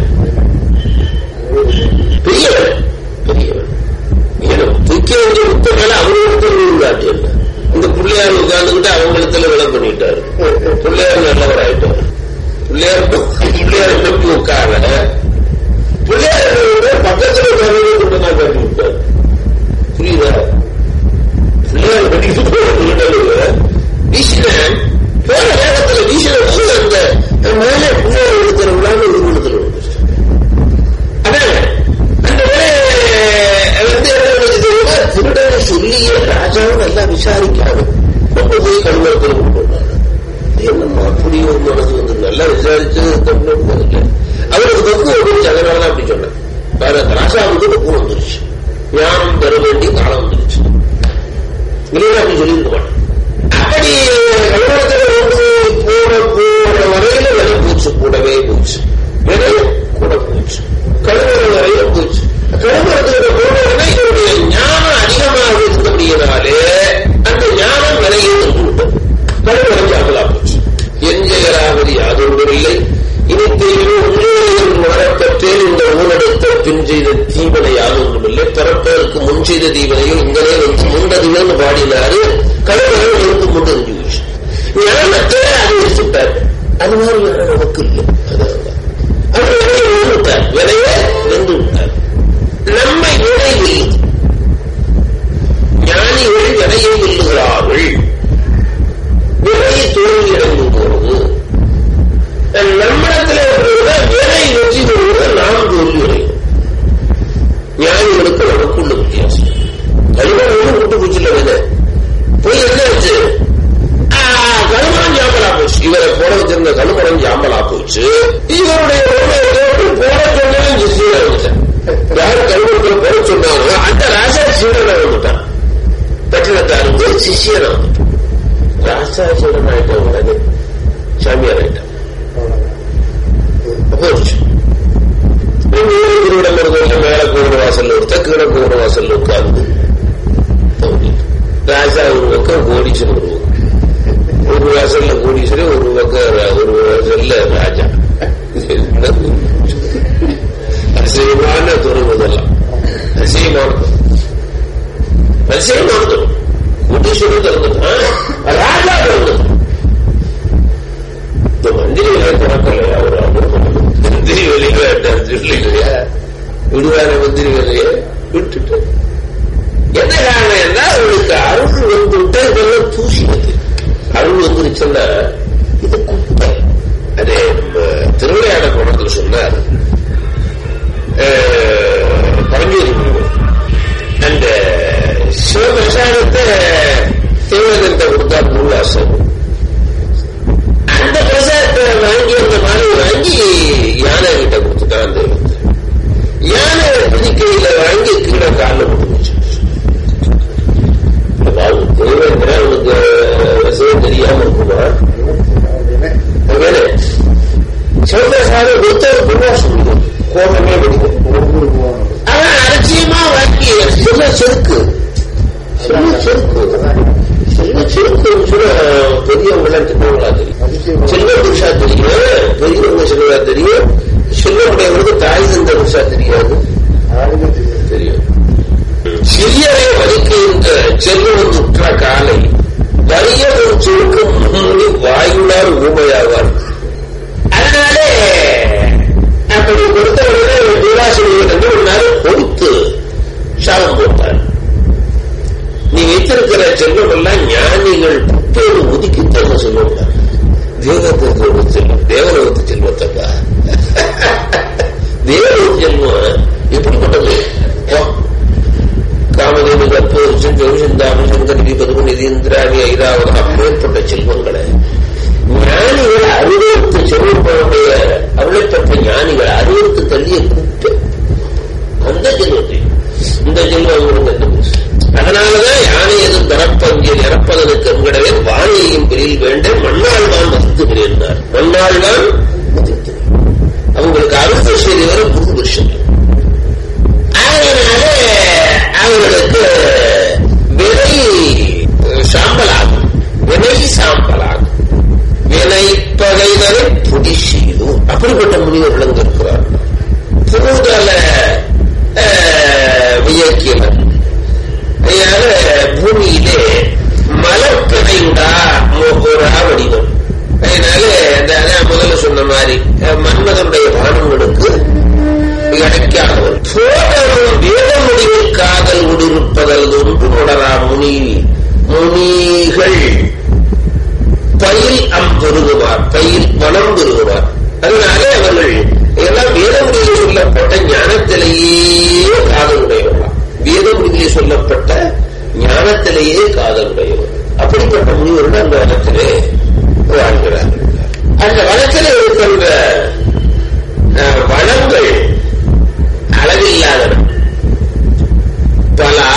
பெரிய வேலை பெரிய வேலை ஏன்னா தூக்கி எறிஞ்ச முத்த மேல அவங்களுக்கு நூறு காட்டி இந்த பிள்ளையார் உட்கார்ந்துக்கிட்டு அவங்களிடத்துல விலை பண்ணிட்டாரு பிள்ளையார் நல்லவர் ஆயிட்டார் பிள்ளையார் பிள்ளையார் நம்பி உட்கார பிள்ளையார் பக்கத்துல உட்கார்ந்து கொண்டு தான் கட்டி விட்டார் புரியுதா பிள்ளையார் கட்டிட்டு வீசின போன நேரத்தில் வீசின போது அந்த மேலே பிள்ளையார் எடுக்கிற விழாவை ஒரு கொடுத்துரு அதான் அந்த வந்து என்ன திருடனை சொல்லியே ராஜாவும் நல்லா விசாரிக்காது கொண்டு போய் கடுமரத்தில் கொண்டு வந்தாங்க என்னம்மா புரிய ஒரு மனசு வந்து நல்லா விசாரிச்சு கொண்டு வந்ததில்லை அவருக்கு பக்குவம் வந்துருச்சு அதனாலதான் அப்படி சொன்னேன் வேற ராசாவுக்கு பக்குவம் வந்துருச்சு ஞானம் பெற வேண்டிய காலம் வந்துருச்சு இல்லையா அப்படி சொல்லியிருக்க மாட்டேன் அப்படி கடுமரத்தில் கொண்டு போன போன வரையில விலை போச்சு கூடவே போச்சு விலை கூட போச்சு கடுமர வரையில போச்சு கடுமரத்தில் போன உடனே இதனுடைய ஞானம் அதிகமாக இருந்தபடியினாலே அந்த ஞானம் விலையை தந்து விட்டது கடுமரம் சாம்பலா போச்சு எஞ்செயலாவது யாதொன்றுமில்லை இனித்தேனும் உண்மையில் உணரப்பட்டேன் இந்த ஊரெடுத்த பின் செய்த தீவனை யாதொன்றுமில்லை பிறப்பதற்கு முன் செய்த தீவனையும் இங்கனே வந்து முண்டதுன்னு பாடினாரு கடுமரம் இருந்து கொண்டு எரிஞ்சு போச்சு ஞானத்தை அது வச்சுட்டாரு அது மாதிரி ஞானம் நமக்கு இல்லை சிஷியனும் ராசாசீடன் ஆயிட்டான் உடனே சாமியார் ஆயிட்டான் போச்சு திருவிடம் இருந்தவங்க மேல கோபுர வாசல்ல ஒருத்த கீழே கோபுர வாசல்ல உட்கார்ந்து ராஜா ஒரு பக்கம் கோடீஸ்வரன் ஒரு பக்கம் ஒரு வாசல்ல கோடீஸ்வரன் ஒரு பக்கம் ஒரு வாசல்ல ராஜா அசியமான துறவுதெல்லாம் அசியமானது அசியமானது கோடீஸ்வரன் திறந்துட்டான் ராஜா திறந்துட்டான் இந்த மந்திரி வேலை திறக்கலையா ஒரு மந்திரி வேலையை இல்லையா விடுவார மந்திரி வேலையை விட்டுட்டு என்ன காரணம் என்றால் அவளுக்கு அருள் வந்து விட்டா இதெல்லாம் தூசினது அருள் வந்துருச்சுன்னா இது குப்பை அதே நம்ம திருவிளையாட படத்தில் சொன்னார் பரஞ்சோதி முருகன் அந்த சிவபிரசாதத்தை தேவதத்தை கொடுத்தா பூவாசம் அந்த பிரசாதத்தை வாங்கி அந்த மாலை வாங்கி யானை கிட்ட கொடுத்துட்டான் அந்த யானை பிடிக்கையில வாங்கி கீழே காலில் போட்டு வச்சு தேவேந்திர அவனுக்கு விஷயம் தெரியாம இருக்குமா சிவபிரசாதம் கொடுத்த பூவாசம் கோபமே பிடிக்கும் அவன் அலட்சியமா வாங்கி சொல்ல செருக்கு சொல்ல செருக்கு செல்வ செருக்கு சொல்ல பெரியவங்களாம் சின்னவங்களா தெரியும் செல்வ புருஷா தெரியும் பெரியவங்க செல்வா தெரியும் செல்வமுடையவருக்கு தாய் தந்த புருஷா தெரியாது தெரியும் சிறியரை வலிக்கின்ற செல்வம் உற்ற காலை வலிய ஒரு சுருக்கு முன்னே வாயுனார் ஊமையாவார் அதனாலே அப்படி கொடுத்தவர்களே வீராசிரியர் என்று ஒரு நாள் கொடுத்து சாபம் போட்டார் நீ வைத்திருக்கிற செல்வம் எல்லாம் ஞானிகள் புத்தோடு ஒதுக்கி தர சொல்லுவாங்க தேவதத்தோடு செல்வம் தேவலோகத்து செல்வத்தப்பா தேவலோக செல்வம் எப்படிப்பட்டது காமதேவி கற்பூரிச்சம் ஜோசிந்தாமி சங்கரி பதுமணி இந்திராணி ஐராவதம் அப்பேற்பட்ட செல்வங்களை ஞானிகள் அறுபத்து செல்வங்களுடைய அருளைப்பட்ட ஞானிகள் அறுபத்து தள்ளிய கூட்டு அந்த செல்வத்தை இந்த செல்வம் அவங்களுக்கு அதனாலதான் யானை எது தரப்பங்கில் இறப்பதற்கு கண்கடவே வாணியையும் பிரியில் வேண்டேன் மண்ணாழ்வான் மதித்துகிறேன் மண்ணாழ்வான் அவங்களுக்கு அறுபது செய்தி வரை புது வருஷம் அதனால அவர்களுக்கு விலை சாம்பலாகும் வினை சாம்பலாகும் வினை பகைதலை புடி செய்யும் அப்படிப்பட்ட முனிவர்கள் அங்கு இருக்கிறார் பூதல வியக்கியவர் அதனால பூமியிலே மலர்கதையுடா ஒரு வடிவம் அதனால முதல்ல சொன்ன மாதிரி மன்மதனுடைய பானங்களுக்கு இடைக்காதவன் போதரும் வேத முடிவில் காதல் உடிருப்பதல் ஒன்று உணரா முனி முனிகள் பயில் அம் பெருகுவார் பயில் மனம் பெருகுவார் அதனால அவர்கள் எல்லாம் வேத முடிவில் சொல்லப்பட்ட ஞானத்திலேயே காதலுடையவர்களாம் வேத முடிவிலே சொல்லப்பட்ட ஞானத்திலேயே காதலுடையவர் அப்படிப்பட்ட முனிவர்கள் அந்த வனத்திலே வாழ்கிறார்கள் அந்த வனத்தில் இருக்கின்ற வளங்கள் அளவில்லாதன பலா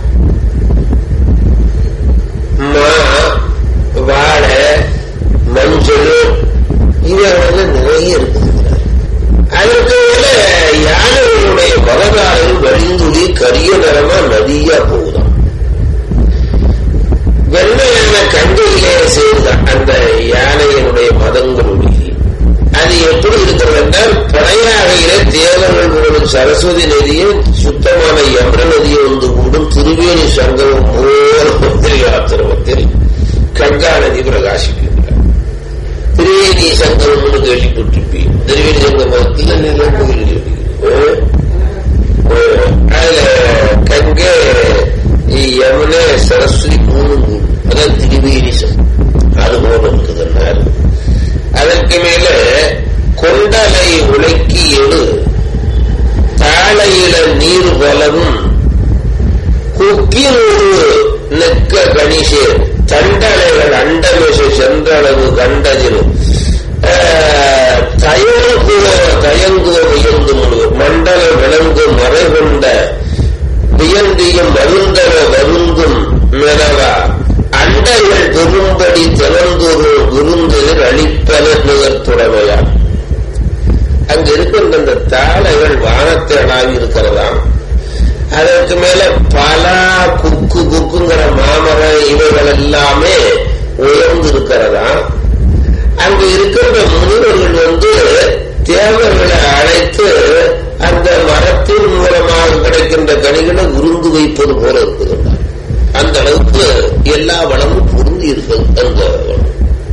மா வாழை மஞ்சள் இவைகள் நிறைய இருக்குதுங்கிறார் அதற்கு மேல யானைகளுடைய பலகாரம் வழிந்துளி கரிய நிறமா நதியா போகுதாம் வெள்ளையான கண்டையிலே சேர்ந்த அந்த யானையினுடைய மதங்களுடைய அது எப்படி இருக்கிறது என்றால் பழையாகையிலே தேவர்கள் மூலம் சரஸ்வதி நதியும் சுத்தமான யமுன நதியை வந்து கூடும் திருவேணி சங்கமம் மூலம் ஆத்திரமத்தில் கங்கா நதி பிரகாசிக்கின்றார் திருவேணி சங்கமம்னு கேள்விப்பட்டிருப்பீங்க திருவேணி சங்கமத்தில் நில கோயில் அதுல கங்கை யமுனை சரஸ்வதி மூணு மூணு அதான் திருவேணிசம் அது போல இருக்குதுன்னாரு அதற்கு மேல கொண்டலை உழைக்கி எடு தாளையில நீர் பலவும் குக்கினூறு நெக்க கணிசேர் தண்டலைகள் அண்டமிச சென்றளவு கண்டதில் தயங்குவ தயங்குவ வியந்து முழு மண்டல விளங்கு மறை கொண்ட வியந்தியும் மருந்தவ வருந்தும் மிளவா உடமையார் அங்க இருக்கின்ற அந்த தாளைகள் வானத்தை அடாவி இருக்கிறதாம் அதற்கு மேல பல குக்கு குக்குங்கிற மாமரம் இவைகள் எல்லாமே உயர்ந்து இருக்கிறதா அங்க இருக்கின்ற முனிவர்கள் வந்து தேவர்களை அழைத்து அந்த மரத்தின் மூலமாக கிடைக்கின்ற கனிகளை உருந்து வைப்பது போல இருக்குதுண்டா அந்த அளவுக்கு எல்லா வளமும் பொருந்தி இருப்பது அந்த வளம்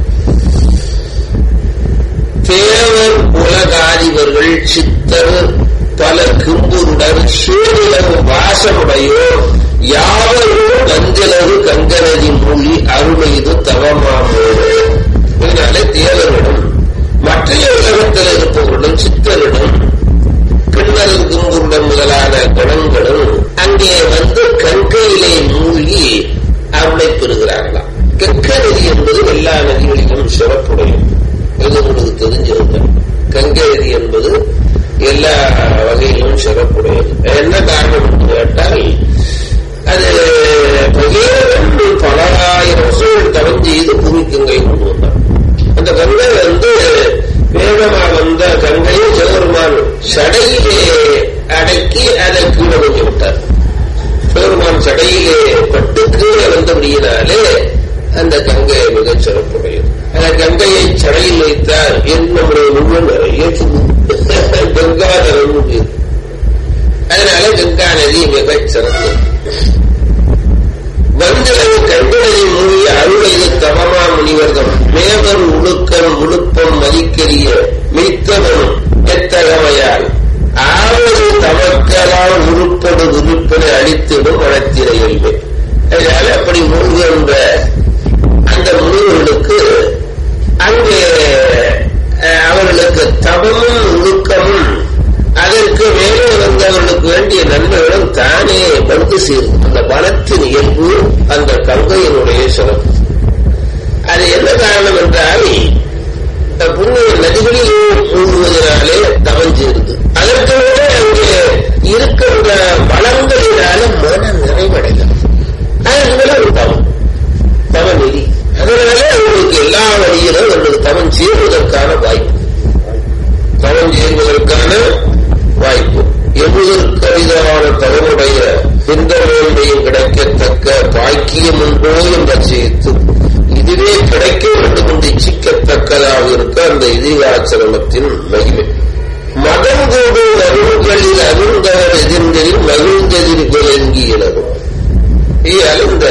தேவர் உலகாதிபர்கள் சித்தர் பல கிம்புருடர் சூரியன் வாசமுடையோர் யாவரும் கஞ்சலகு கங்கநதி மூலி அருமைது தவமாமோடு இதனாலே தேவர்களும் மற்ற உலகத்தில் இருப்பவர்களும் சித்தரிடம் கிண்ணல் கும்புருடன் முதலான குணங்களும் அங்கே வந்து கங்கையிலே மூழ்கி அருளை பெறுகிறார்களாம் கங்கை நதி என்பது எல்லா நதிகளிலும் சிறப்புடையும் இது உங்களுக்கு தெரிஞ்சிருக்கும் கங்கை நதி என்பது எல்லா வகையிலும் சிறப்புடையது என்ன காரணம் என்று கேட்டால் அது பகீரன் பல ஆயிரம் வருஷங்கள் தவம் செய்து பூமி கங்கை கொண்டு வந்தார் அந்த கங்கை வந்து வேகமாக வந்த கங்கையை சிவபெருமான் சடையிலே அடக்கி அதை கீழே கொஞ்சம் விட்டார் சிவபெருமான் சடையிலே பட்டு கீழே வந்தபடியினாலே அந்த கங்கை மிகச் சிறப்புடையது அந்த கங்கையை சடையில் வைத்தால் என் நம்முடைய முழுவன் நிறைய கங்காதரன் பேர் அதனால கங்கா நதி மிகச் சிறந்தது வந்தளவு கண்களை மூடி அருளைது தவமா முனிவர்தம் மேவர் உழுக்கன் உழுப்பம் மதிக்கரிய மித்தவனும் எத்தகமையால் ஆவது தமக்களால் உருப்படு உறுப்பினை அளித்திடும் வளர்த்திர இயல்பு அதனால அப்படி மூழ்கின்ற அந்த முனிவர்களுக்கு அங்கே அவர்களுக்கு தவமும் ஒழுக்கமும் அதற்கு மேலே வந்தவர்களுக்கு வேண்டிய நன்மைகளும் தானே வந்து சேரும் அந்த பலத்தின் இயல்பு அந்த கங்கையினுடைய சிறப்பு அது என்ன காரணம் என்றால் புண்ணிய நதிகளில் மூழ்குவதனாலே தவம் சேருது அதற்கு மேலே அங்கே இருக்கின்ற வளங்களினால மன நிறைவடைகிறது அதற்கு மேல ஒரு தவம் தவ நெறி அதனால அவங்களுக்கு எல்லா வழியிலும் அவர்களுக்கு தவம் சேருவதற்கான வாய்ப்பு தவம் செய்வதற்கான வாய்ப்பு எமுதற்கரிதான தவனுடைய எந்த வேண்டையும் கிடைக்கத்தக்க பாக்கியம் உண்டோ என்ற சேர்த்து இதுவே கிடைக்க வேண்டும் என்று இச்சிக்கத்தக்கதாக இருக்க அந்த இதிகாச்சரணத்தின் மகிமை மதம் கூடும் அருள்களில் அருந்தவர் எதிர்ந்ததில் மகிழ்ந்ததில் விளங்கியதும் இந்த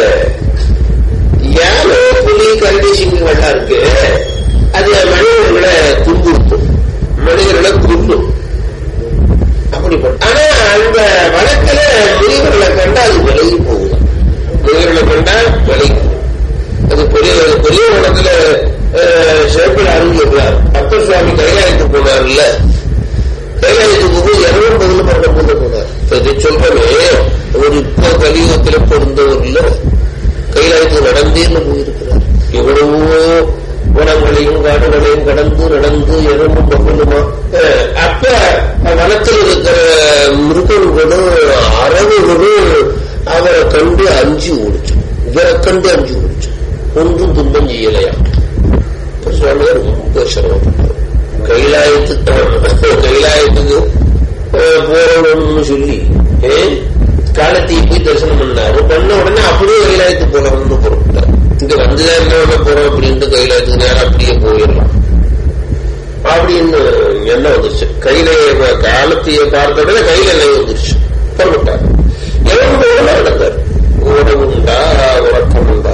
யானை புலி கரடி சிங்கங்கள்லாம் இருக்கு அது மனிதர்களை துன்புறுத்தும் மனிதர்களை கொல்லும் அப்படிப்பட்ட ஆனா அந்த வழக்கில முனிவர்களை கண்டா அது விலகி போகுது முனிவர்களை கண்டா விலகி அது பெரிய பெரிய வனத்துல சிறப்பில் அறிஞ்சிருக்கிறார் அப்பர் சுவாமி கைலாயத்துக்கு போனார்ல கைலாயத்துக்கு போய் இரவும் பதிலும் பண்ண கொண்டு போனார் இதை சொல்றமே ஒரு இப்போ கலியுகத்துல பொருந்தவர் இல்ல கைலாயத்துக்கு நடந்தேன்னு போயிருக்கிறார் எவ்வளவோ வனங்களையும் காடுகளையும் கடந்து நடந்து எறும்பும் பகுலுமா அப்ப வனத்தில் இருக்கிற மிருகங்களும் அரவுகளும் அவரை கண்டு அஞ்சு ஓடிச்சு இவரை கண்டு அஞ்சு ஓடிச்சு ஒன்றும் துன்பம் செய்யலையா சுவாமி ரொம்ப சிரமப்பட்டார் கைலாயத்துக்கு கைலாயத்துக்கு போறோம்னு சொல்லி காலத்தையும் போய் தரிசனம் பண்ணாரு பண்ண உடனே அப்படியே கைலாயத்துக்கு போகணும்னு புறப்பட்டார் இங்க வந்துதான் என்ன போறோம் அப்படின்ட்டு கைலாயத்துக்கு நேரம் அப்படியே போயிடலாம் அப்படின்னு எண்ணம் வந்துருச்சு கையில காலத்தைய பார்த்த உடனே கையில எண்ணெய் வந்துருச்சு புறப்பட்டார் எவன் போகல நடந்தார் உணவு உண்டா உறக்கம் உண்டா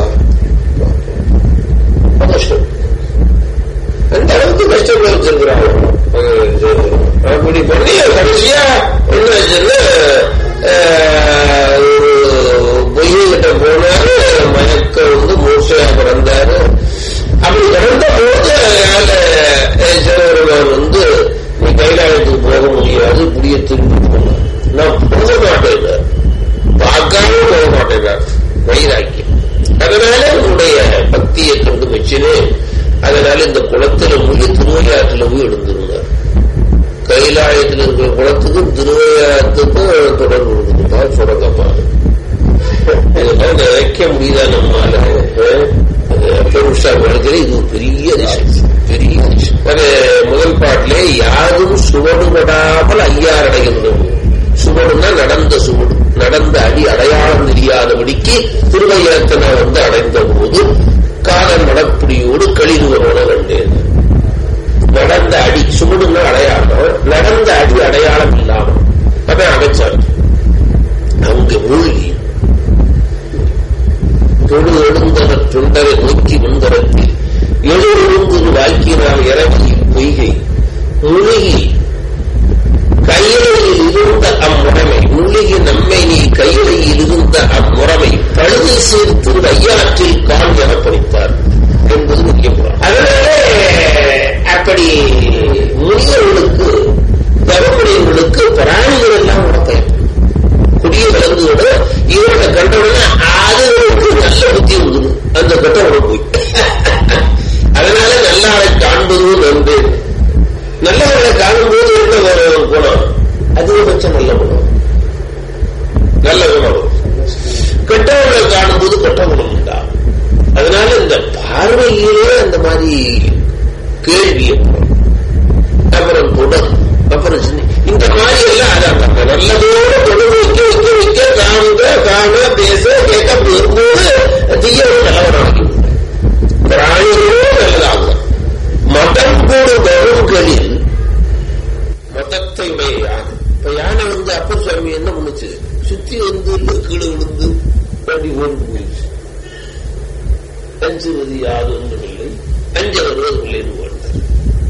கஷ்டம் அந்த அளவுக்கு கஷ்டம் வச்சிருக்கிறாங்க அப்படி பண்ணி கடைசியா என்ன ஆச்சுன்னா பொய்கிட்ட போனாரு மயக்க வந்து மூசையா பிறந்தாரு அப்படி பிறந்த போது சிவபெருமான் வந்து நீ கைலாயத்துக்கு போக முடியாது புடிய திரும்பி போனார் நான் போக மாட்டேன் பார்க்காம போக மாட்டேன் வைராக்கியம் அதனால உன்னுடைய பக்தியை கண்டு வச்சுன்னு அதனால இந்த குளத்துல மூழ்கி திருவையாற்றுல போய் எழுந்திருந்தார் கைலாயத்தில் இருக்கிற குளத்துக்கும் திருவையாற்றுக்கும் தொடர்பு இருக்குதுப்பா சுரங்கப்பா இதெல்லாம் நினைக்க முடியுதா நம்மால பெருஷா வளர்க்கிற இது ஒரு பெரிய அதிசயம் பெரிய அதிசயம் அது நடந்த அடி அடையாளம் தெரியாதபடிக்கு திருவையத்தனை வந்து அடைந்த போது காதல் நடப்புடியோடு களிருவனோட கண்டேன் நடந்த அடி சுவடுன்னு அடையாளம் நடந்த அடி அடையாளம் இல்லாமல் அதான் அமைச்சார் அங்கு மூழ்கி தொழு எழுந்தவர் தொண்டரை நோக்கி முன்தரத்தில் எழு எழுந்து வாழ்க்கையினால் இறங்கி பொய்கை முழுகி கையிலையில் இருந்த அம்முறைமை முழுகி நம்மை நீ கையிலையில் இருந்த அம்முறைமை பழுது சேர்த்து ஐயாற்றில் கால் என படித்தார் என்பது முக்கியப்படும் அதனாலே அப்படி முனிவர்களுக்கு தவமுடையவர்களுக்கு பிராணிகள் எல்லாம் உடப்பயம் குடிய விலங்குகளோட இவரோட கண்டவுடனே அதுகளுக்கு நல்ல புத்தி இருந்தது அந்த கட்டவோட போய் அதனால நல்லாரை காண்பதும் நன்று நல்லவர்களை காணும்போது என்ன ஒரு குணம் அதிகபட்சம் நல்ல குணம் நல்ல குணம் கெட்டவர்களை காணும்போது கெட்ட குணம் உண்டா அதனால இந்த பார்வையிலே அந்த மாதிரி கேள்வி அப்புறம் தொடர் அப்புறம் சின்ன இந்த மாதிரி எல்லாம் அதான் நல்லதோடு தொடர்பு வைக்க வைக்க வைக்க காணுங்க காண பேச கேட்க வரும்போது தீயவும் நல்லவனாகி பிராணிகளும் நல்லதாகும் மதம் கூட வருங்களில் மதத்தை உடைய யானை இப்ப யானை வந்து அப்பர் சுவாமி என்ன பண்ணுச்சு சுத்தி வந்து கீழே விழுந்து அப்படி ஓடி போயிடுச்சு அஞ்சுவது யாதொன்றும் இல்லை அஞ்ச வருவதில்லைன்னு வாழ்ந்தார்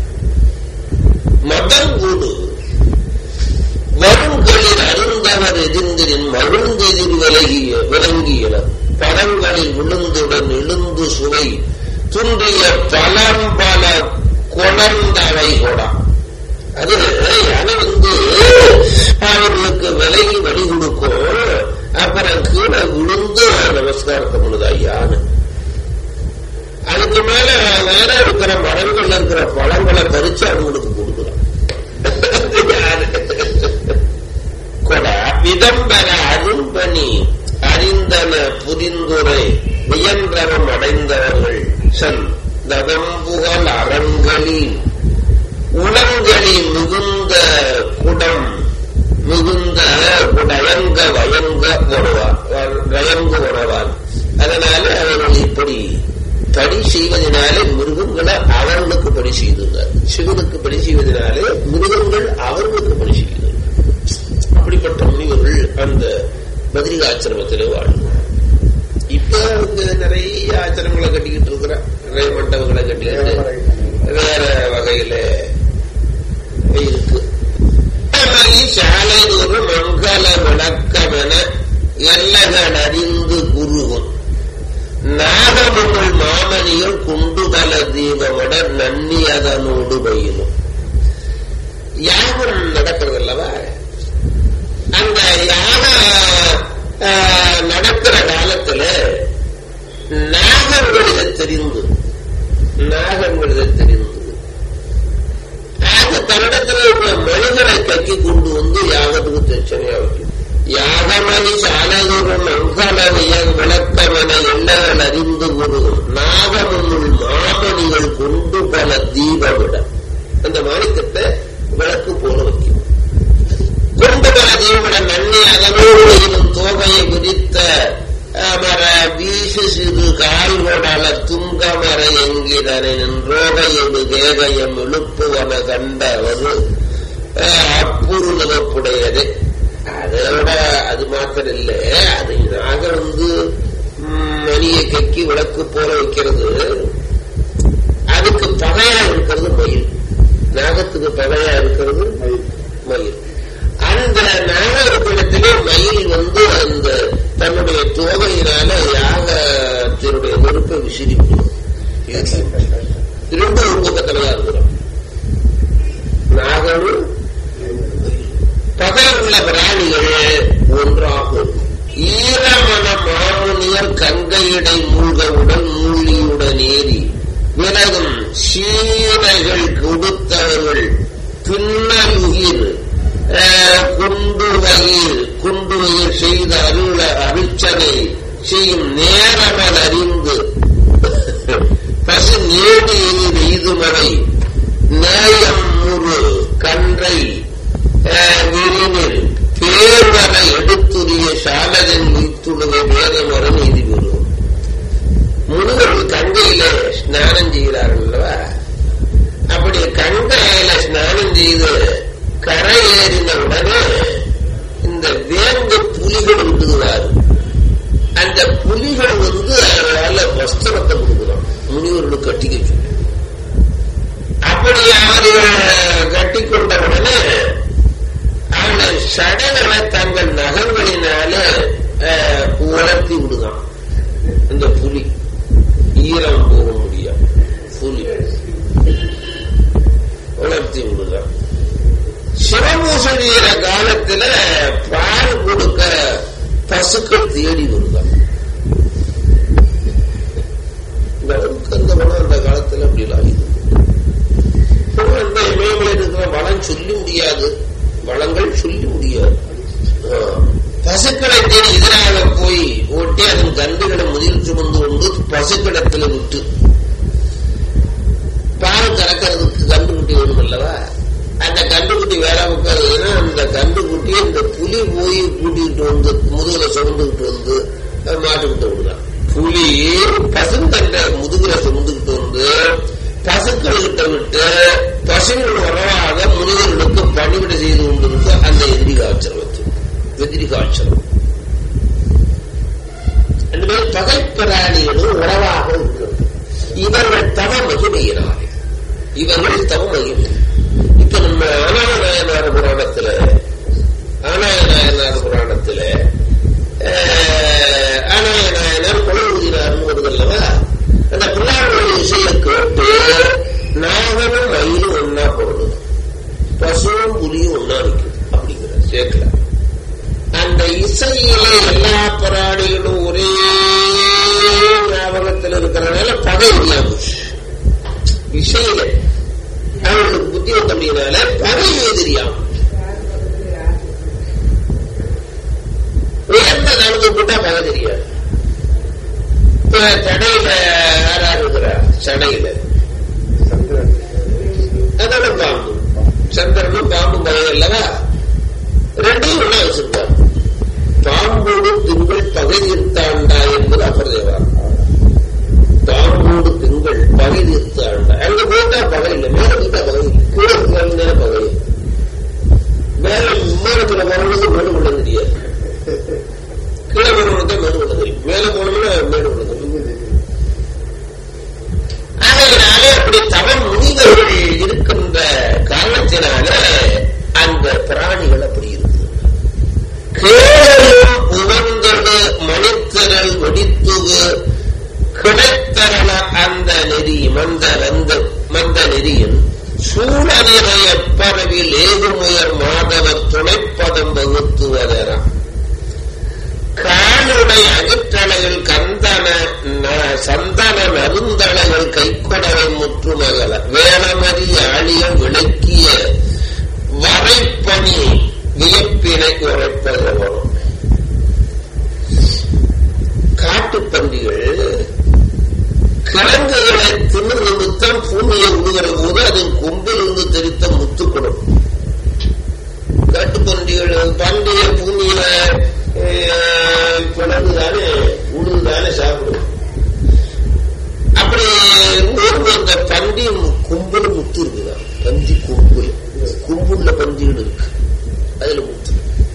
மதம் கூடு வருங்களில் அருந்தவர் எதிர்ந்திரின் மகிழ்ந்தெதிர் விலகிய விளங்கியன பழங்களில் விழுந்துடன் எழுந்து சுவை துன்றிய பழம்பல கொணர்ந்தவை கொடா அது யானை வந்து அவர்களுக்கு விலகி வழி கொடுக்கும் அப்புறம் கீழே விழுந்து நமஸ்காரத்தை பண்ணுதா யானை அதுக்கு மேல வேற இருக்கிற மரங்கள்ல இருக்கிற பழங்களை பறிச்சு அவங்களுக்கு கொடுக்குறான் கொடா விதம்பர அரும்பணி அறிந்தன புரிந்துரை வியன்றனம் அடைந்தவர்கள் சன் ததம்புகழ் அரண்களில் உளங்களி மிகுந்த குடம் மிகுந்த குடயங்க வயங்க உணவார் வயங்கு உணவார் அதனால அவர்கள் இப்படி பணி செய்வதனாலே மிருகங்களை அவர்களுக்கு பணி செய்துள்ளார் சிவனுக்கு பணி செய்வதனாலே மிருகங்கள் அவர்களுக்கு பணி செய்துள்ளார் அப்படிப்பட்ட முனிவர்கள் அந்த பதிரிகாச்சிரமத்திலே வாழ்ந்தார் இப்ப அவங்க நிறைய ஆச்சரங்களை கட்டிக்கிட்டு இருக்கிற நிறைய மண்டபங்களை கட்டிக்கிட்டு வேற வகையில இருக்கு சாலை ஒரு மங்கள விளக்கமென எல்லகன் அறிந்து குருகும் நாகமங்கள் மாமணிகள் குண்டுகல தீபமட நன்னி அதனோடு பயிலும் யாகம் நடக்கிறது அல்லவா அந்த யாகம் நடக்கிற காலத்துல நாகங்களிட தெரிந்து நாகங்களிட தெரிந்து அது தன்னிடத்துல இருக்கிற மனிதனை கக்கி கொண்டு வந்து யாகத்துக்கு பிரச்சனையா வைக்கும் யாகமணி சாலகுரு மங்களவிய விளக்கமென எண்ணங்கள் அறிந்து கூறும் நாகமனுள் மாமணிகள் கொண்டு பல தீபமிட அந்த மாணிக்கத்தை விளக்கு போல வைக்கும் கொண்டு பல தீபமிட நன்னி அதனோடு இரும் தோகையை விரித்த மர வீசு சிறு கால்கொடல துங்கமர என்கிறனின் ரோகையொடு கேகயம் எழுப்புவன கண்ட ஒரு அப்புருவப்புடையது அதோட அது மாத்திரம் இல்ல அது நாக வந்து மணியை கக்கி விளக்கு போல வைக்கிறது அதுக்கு பகையா இருக்கிறது மயில் நாகத்துக்கு பகையா இருக்கிறது மயில் அந்த நாகத்திலே மயில் வந்து அந்த தன்னுடைய தோகையினால யாகத்தினுடைய நெருப்பை விசிறிவிடும் திரும்ப ஒரு பக்கத்துலதான் இருக்கிறோம் நாகனும் பகையுள்ள பிராணிகள் ஒன்றாகும் ஈரமன மாமுனியர் கங்கையிடை மூழ்கவுடன் மூலியுடன் ஏறி விலகும் சீனைகள் கொடுத்தவர்கள் பின்னலுயிர் குண்டுவயில் குண்டுவயில் செய்த அருள அருச்சனை செய்யும் நேரமன் அறிந்து பசு நேடு எதிர் எய்துமறை நேயம் முறு கன்றை விரினில் பேர்வர எடுத்துரிய சால ஸ்நானம் செய்கிறார்கள் அல்லவா அப்படி கங்கையில ஸ்நானம் செய்து கரை ஏறின உடனே இந்த வேங்க புலிகள் விட்டுகிறாரு அந்த புலிகள் வந்து அதனால வஸ்திரத்தை கொடுக்குறோம் முனிவர்களுக்கு கட்டிக்க சொல்லி அப்படி அவர்கள் கட்டிக்கொண்ட உடனே அந்த சடங்களை தங்கள் நகங்களினால அஹ், உலர்த்தி விடுதான் இந்த புலி ஈரம் போக முடியும் புலி உலர்த்தி விடுதான் சிவபூசணியிற காலத்துல பால் கொடுக்க பசுக்கள் தேடி வருதான் இந்த அளவுக்கு அந்த வளம் அந்த காலத்துல அப்படி எல்லாம் இது அந்த இமயமலை இருக்கிற வளம் சொல்லி முடியாது வளங்கள் சொல்லி முடியாது ஆ. பசுக்களை தேடி எதிராக போய் ஓட்டி அதன் கன்றுகளை முதல் சுமந்து கொண்டு பசுக்கிடத்துல விட்டு பால் கறக்கிறதுக்கு கண்டுக்குட்டி வேணும் அல்லவா அந்த கண்டுக்குட்டி வேற உட்காருதுன்னா அந்த கண்டுக்குட்டி இந்த புலி போய் கூட்டிகிட்டு வந்து முதுகுல சுமந்துக்கிட்டு வந்து அஹ், மாட்டுக்கிட்டு விடுதான் புலி பசுங்கண்ட முதுகுல சுமந்துக்கிட்டு வந்து பசுக்கள்கிட்ட விட்டு பசுங்கள் உறவாக முனிவர்களுக்கு பணிவிட செய்து கொண்டிருக்கு அந்த எதிரி காய்ச்சல் வச்சு எதிரி காய்ச்சல் ரெண்டு பேரும் பகை பிராணிகளும் உறவாக இருக்கிறது இவர்கள் தவ மகிமையினார்கள் இவர்கள் தவ மகிமை இப்ப நம்ம ஆனாயநாயனார் புராணத்துல ஆனாயநாயனார் புராணத்துல அஹ், ஆனாயநாயனார் குலகுதினார்னு வருது அல்லவா அந்த பிள்ளாருடைய இசையை கேட்டு நாகனும் மயிலும் ஒன்னா போடுது பசுவும் புலியும் ஒன்னா நிற்குது அப்படிங்கிற சேர்க்கல அந்த இசையிலே எல்லா பிராணிகளும் ஒரே ஞாபகத்தில் இருக்கிறனால பகை இல்லாம போச்சு. இசையில அவர்களுக்கு புத்தி வந்த அப்படின்னால பகை எதிரியாம் உயர்ந்த நடந்து போட்டா பகை தெரியாது இப்ப சடையில யாரா இருக்கிறா சடையில அதோட பாம்பு சந்திரனும் பாம்பு பகை அல்லவா ரெண்டையும் ஒண்ணா வச்சிருக்கார் பாம்போடு திங்கள் பகை தீர்த்தாண்டா என்பது அபரதேவா பாம்போடு திங்கள் பகை தீர்த்தாண்டா அங்க போட்டா பகை இல்லை மேல போட்டா பகை இல்லை கீழே இருந்தாலும் பகை மேல விமானத்துல வரணுக்கு மேடு கொள்ள தெரியாது கீழே வரணுக்கு மேடு கொள்ள தெரியும் மேல போனோம்னா மேடு கொள்ள தெரியும் ஆகையினாலே அப்படி தவம் முனிவர்கள் இருக்கின்ற காரணத்தினால அந்த பிராணிகள் அப்படி இருக்குது கேளும் உவந்தது மணித்திரள் வெடித்துகு கிடைத்தரள அந்த நெறி மந்த வந்த மந்த நெறியின் சூழ நிறைய பரவில் ஏகுமுயர் மாதவர் துணைப்பதம் வகுத்துவதரா காலுடை அகிற்றலைகள் கந்தன ந- சந்தன நருந்தலைகள் கைக்கொடவை முற்றுமகல வேளமறி ஆழிய விளக்கிய வரைப்பணி வியப்பினை உரைப்பது வரும் காட்டுப்பன்றிகள் கிழங்குகளை தின்னு நிமித்தம் பூமியை உழுகிற போது அதன் கொம்பிலிருந்து தெரித்த முத்து கொடுக்கும் காட்டுப்பன்றிகள் பண்டிகை பூமியில அஹ், கிழங்கு தானே உழுது தானே சாப்பிடும் அப்படி ஊர்ல அந்த பண்டி கும்பல் முத்து இருக்குதான் பந்தி கும்பல் கும்புள்ள பந்திகள் இருக்கு அதுல முத்து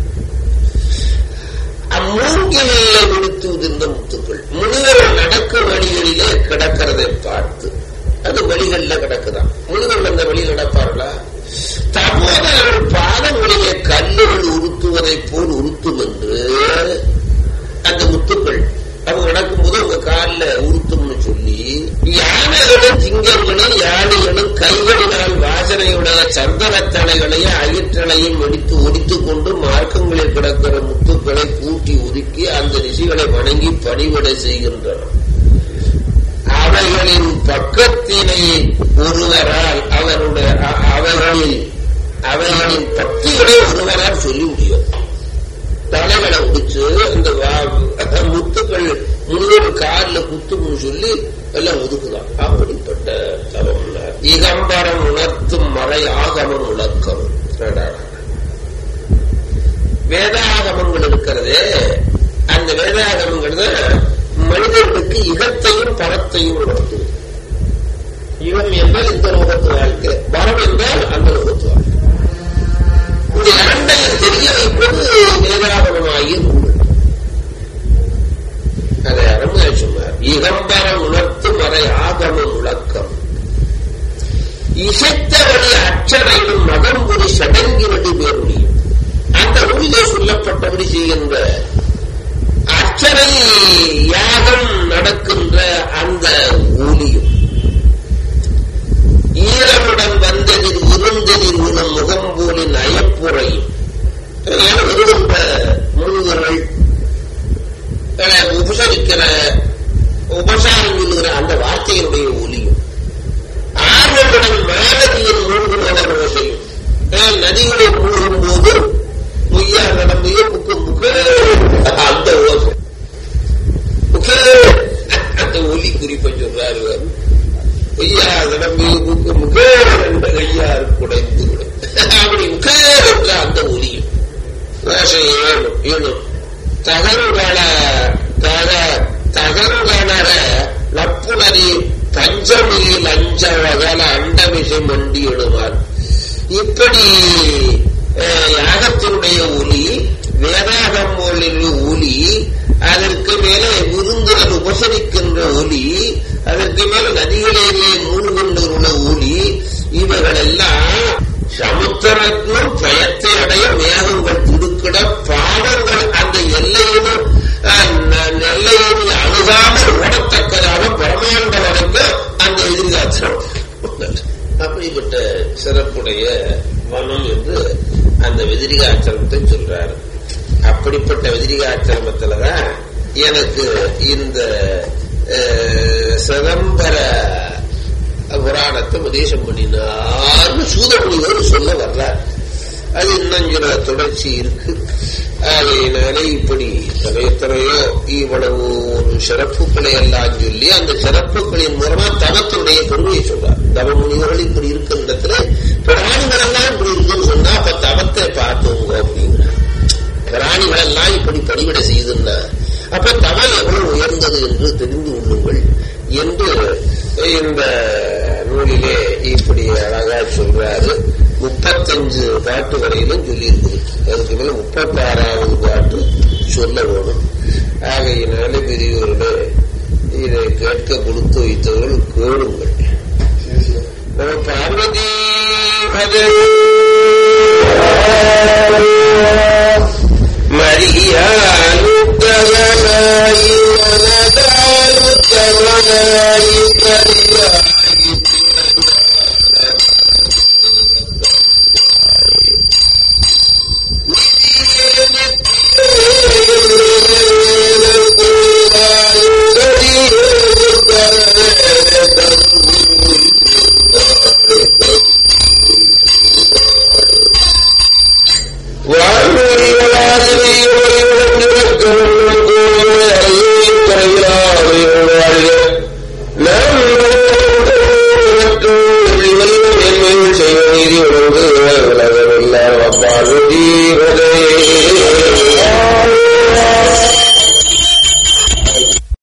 அம்மூங்கிலே விடுத்து உதிர்ந்த முத்துக்கள் முனிவர்கள் நடக்க வழிகளிலே கிடக்கிறதை பார்த்து அது வழிகள்ல கிடக்குதான் முனிவர்கள் அந்த வழியில் நடப்பார்களா தபோதரர்கள் பாதங்களிலே கல்லுகள் உருத்துவதை போல் உருத்தும் என்று அந்த முத்துக்கள் அவங்க நடக்கும்போது அவங்க காலில் உருத்தும்னு சொல்லி யானைகளும் சிங்கங்களும் யானைகளும் கைகளினால் வாசனையுடைய சந்தனத்தலைகளையும் அயிற்றலையும் எடுத்து ஒடித்துக் கொண்டு மார்க்கங்களில் கிடக்கிற முத்துக்களை கூட்டி ஒதுக்கி அந்த ரிஷிகளை வணங்கி பணிவிடை செய்கின்றன அவைகளின் பக்கத்தினை ஒருவரால் அவருடைய அ- அவைகளில் அவைகளின் பக்திகளை ஒருவரால் சொல்லி முடியும் தலைகளை உடிச்சு அந்த வா- முத்துக்கள் முழுவதும் கார்ல குத்தும்னு சொல்லி எல்லாம் ஒதுக்குதான் அப்படிப்பட்ட தவம் இகம்பரம் உணர்த்தும் மறை ஆகமம் உலக்கம் வேதாகமங்கள் இருக்கிறதே அந்த வேதாகமங்கள் தான் மனிதர்களுக்கு இகத்தையும் பரத்தையும் உணர்த்துவது அகம்பர உணர்த்து மறை ஆகம முழக்கம் இசைத்த வழி அச்சனையும் மகம்புரி சடங்கினடி பேருடையும் அந்த ஒளியிலே சொல்லப்பட்டபடி செய்கின்ற அர்ச்சனை யாகம் நடக்கின்ற அந்த ஊழியும் ஈரமுடன் வந்ததில் இருந்ததில் உணம் முகம்போலின் அயப்புறையும் வருகின்ற முனிவர்கள் உபசரிக்கிற உபசாரம் சொல்லுகிற அந்த வார்த்தையினுடைய ஒலியும் ஆர்வமுடன் மாணவியின் மூழ்குகிற ஓசையும் நதிகளை மூழ்கும் போது பொய்யா நடமையோ முக்கு முக்கு அந்த ஓசை முக்கு அந்த ஒலி குறிப்பை சொல்றாரு பொய்யா நடமையோ முக்கு முக்கு என்ற கையார் குடைந்து விடும் அப்படி முக்கு என்ற அந்த ஒலியும் ஓசை ஏழும் ஏழும் தகருகள தக தகருகளர நப்புணரி பஞ்சமியில் அஞ்ச வகல அண்டமிசை மண்டி எழுவார் இப்படி யாகத்தினுடைய ஒலி வேதாகம் ஒளில் ஒலி அதற்கு மேலே விருந்தினர் உபசரிக்கின்ற ஒலி அதற்கு மேல நதிகளிலே மூழ்கின்ற ஒலி இவைகள் எல்லாம் சமுத்திரத்திலும் பயத்தை அடைய மேகங்கள் துடுக்கிட பாடங்கள் அந்த எல்லையிலும் எல்லையில் அணுகாமல் ஓடத்தக்கதாக பிரமாண்ட வரைக்கும் அந்த எதிர்காத்திரம் அப்படிப்பட்ட சிறப்புடைய வனம் என்று அந்த வெதிரிகாச்சிரமத்தை சொல்றாரு அப்படிப்பட்ட வெதிரிகாச்சிரமத்துலதான் எனக்கு இந்த சிதம்பர புராணத்தை உபதேசம் பண்ணினார்னு சூதமுனிவர் சொல்ல வர்றார் அது இன்னும் சில தொடர்ச்சி இருக்கு ஆகையினாலே இப்படி எத்தனையோ இவ்வளவு ஒரு சிறப்புகளை எல்லாம் சொல்லி அந்த சிறப்புகளின் மூலமா தவத்தினுடைய பெருமையை சொல்றார் தவ முனிவர்கள் இப்படி இருக்கின்ற இடத்துல பிராணிகள் எல்லாம் இப்படி இருக்குன்னு சொன்னா அப்ப தவத்தை பார்த்துங்க அப்படிங்கிறார் பிராணிகள் எல்லாம் இப்படி பணிவிட செய்துன்னா அப்ப தவம் எவ்வளவு உயர்ந்தது என்று தெரிந்து கொள்ளுங்கள் என்று இந்த நூலிலே இப்படி அழகா சொல்றாரு முப்பத்தஞ்சு பாட்டு வரையிலும் சொல்லியிருக்குது அதுக்கு மேல முப்பத்தி ஆறாவது பாட்டு சொல்ல வேணும் ஆகையினால பெரியவர்களே இதை கேட்க கொடுத்து வைத்தவர்கள் கேளுங்கள் நம்ம பார்வதி மரியாளுத்தவனாயி மனதாளுத்தவனாயி கரியாயி வாழ்வழிகளாகவே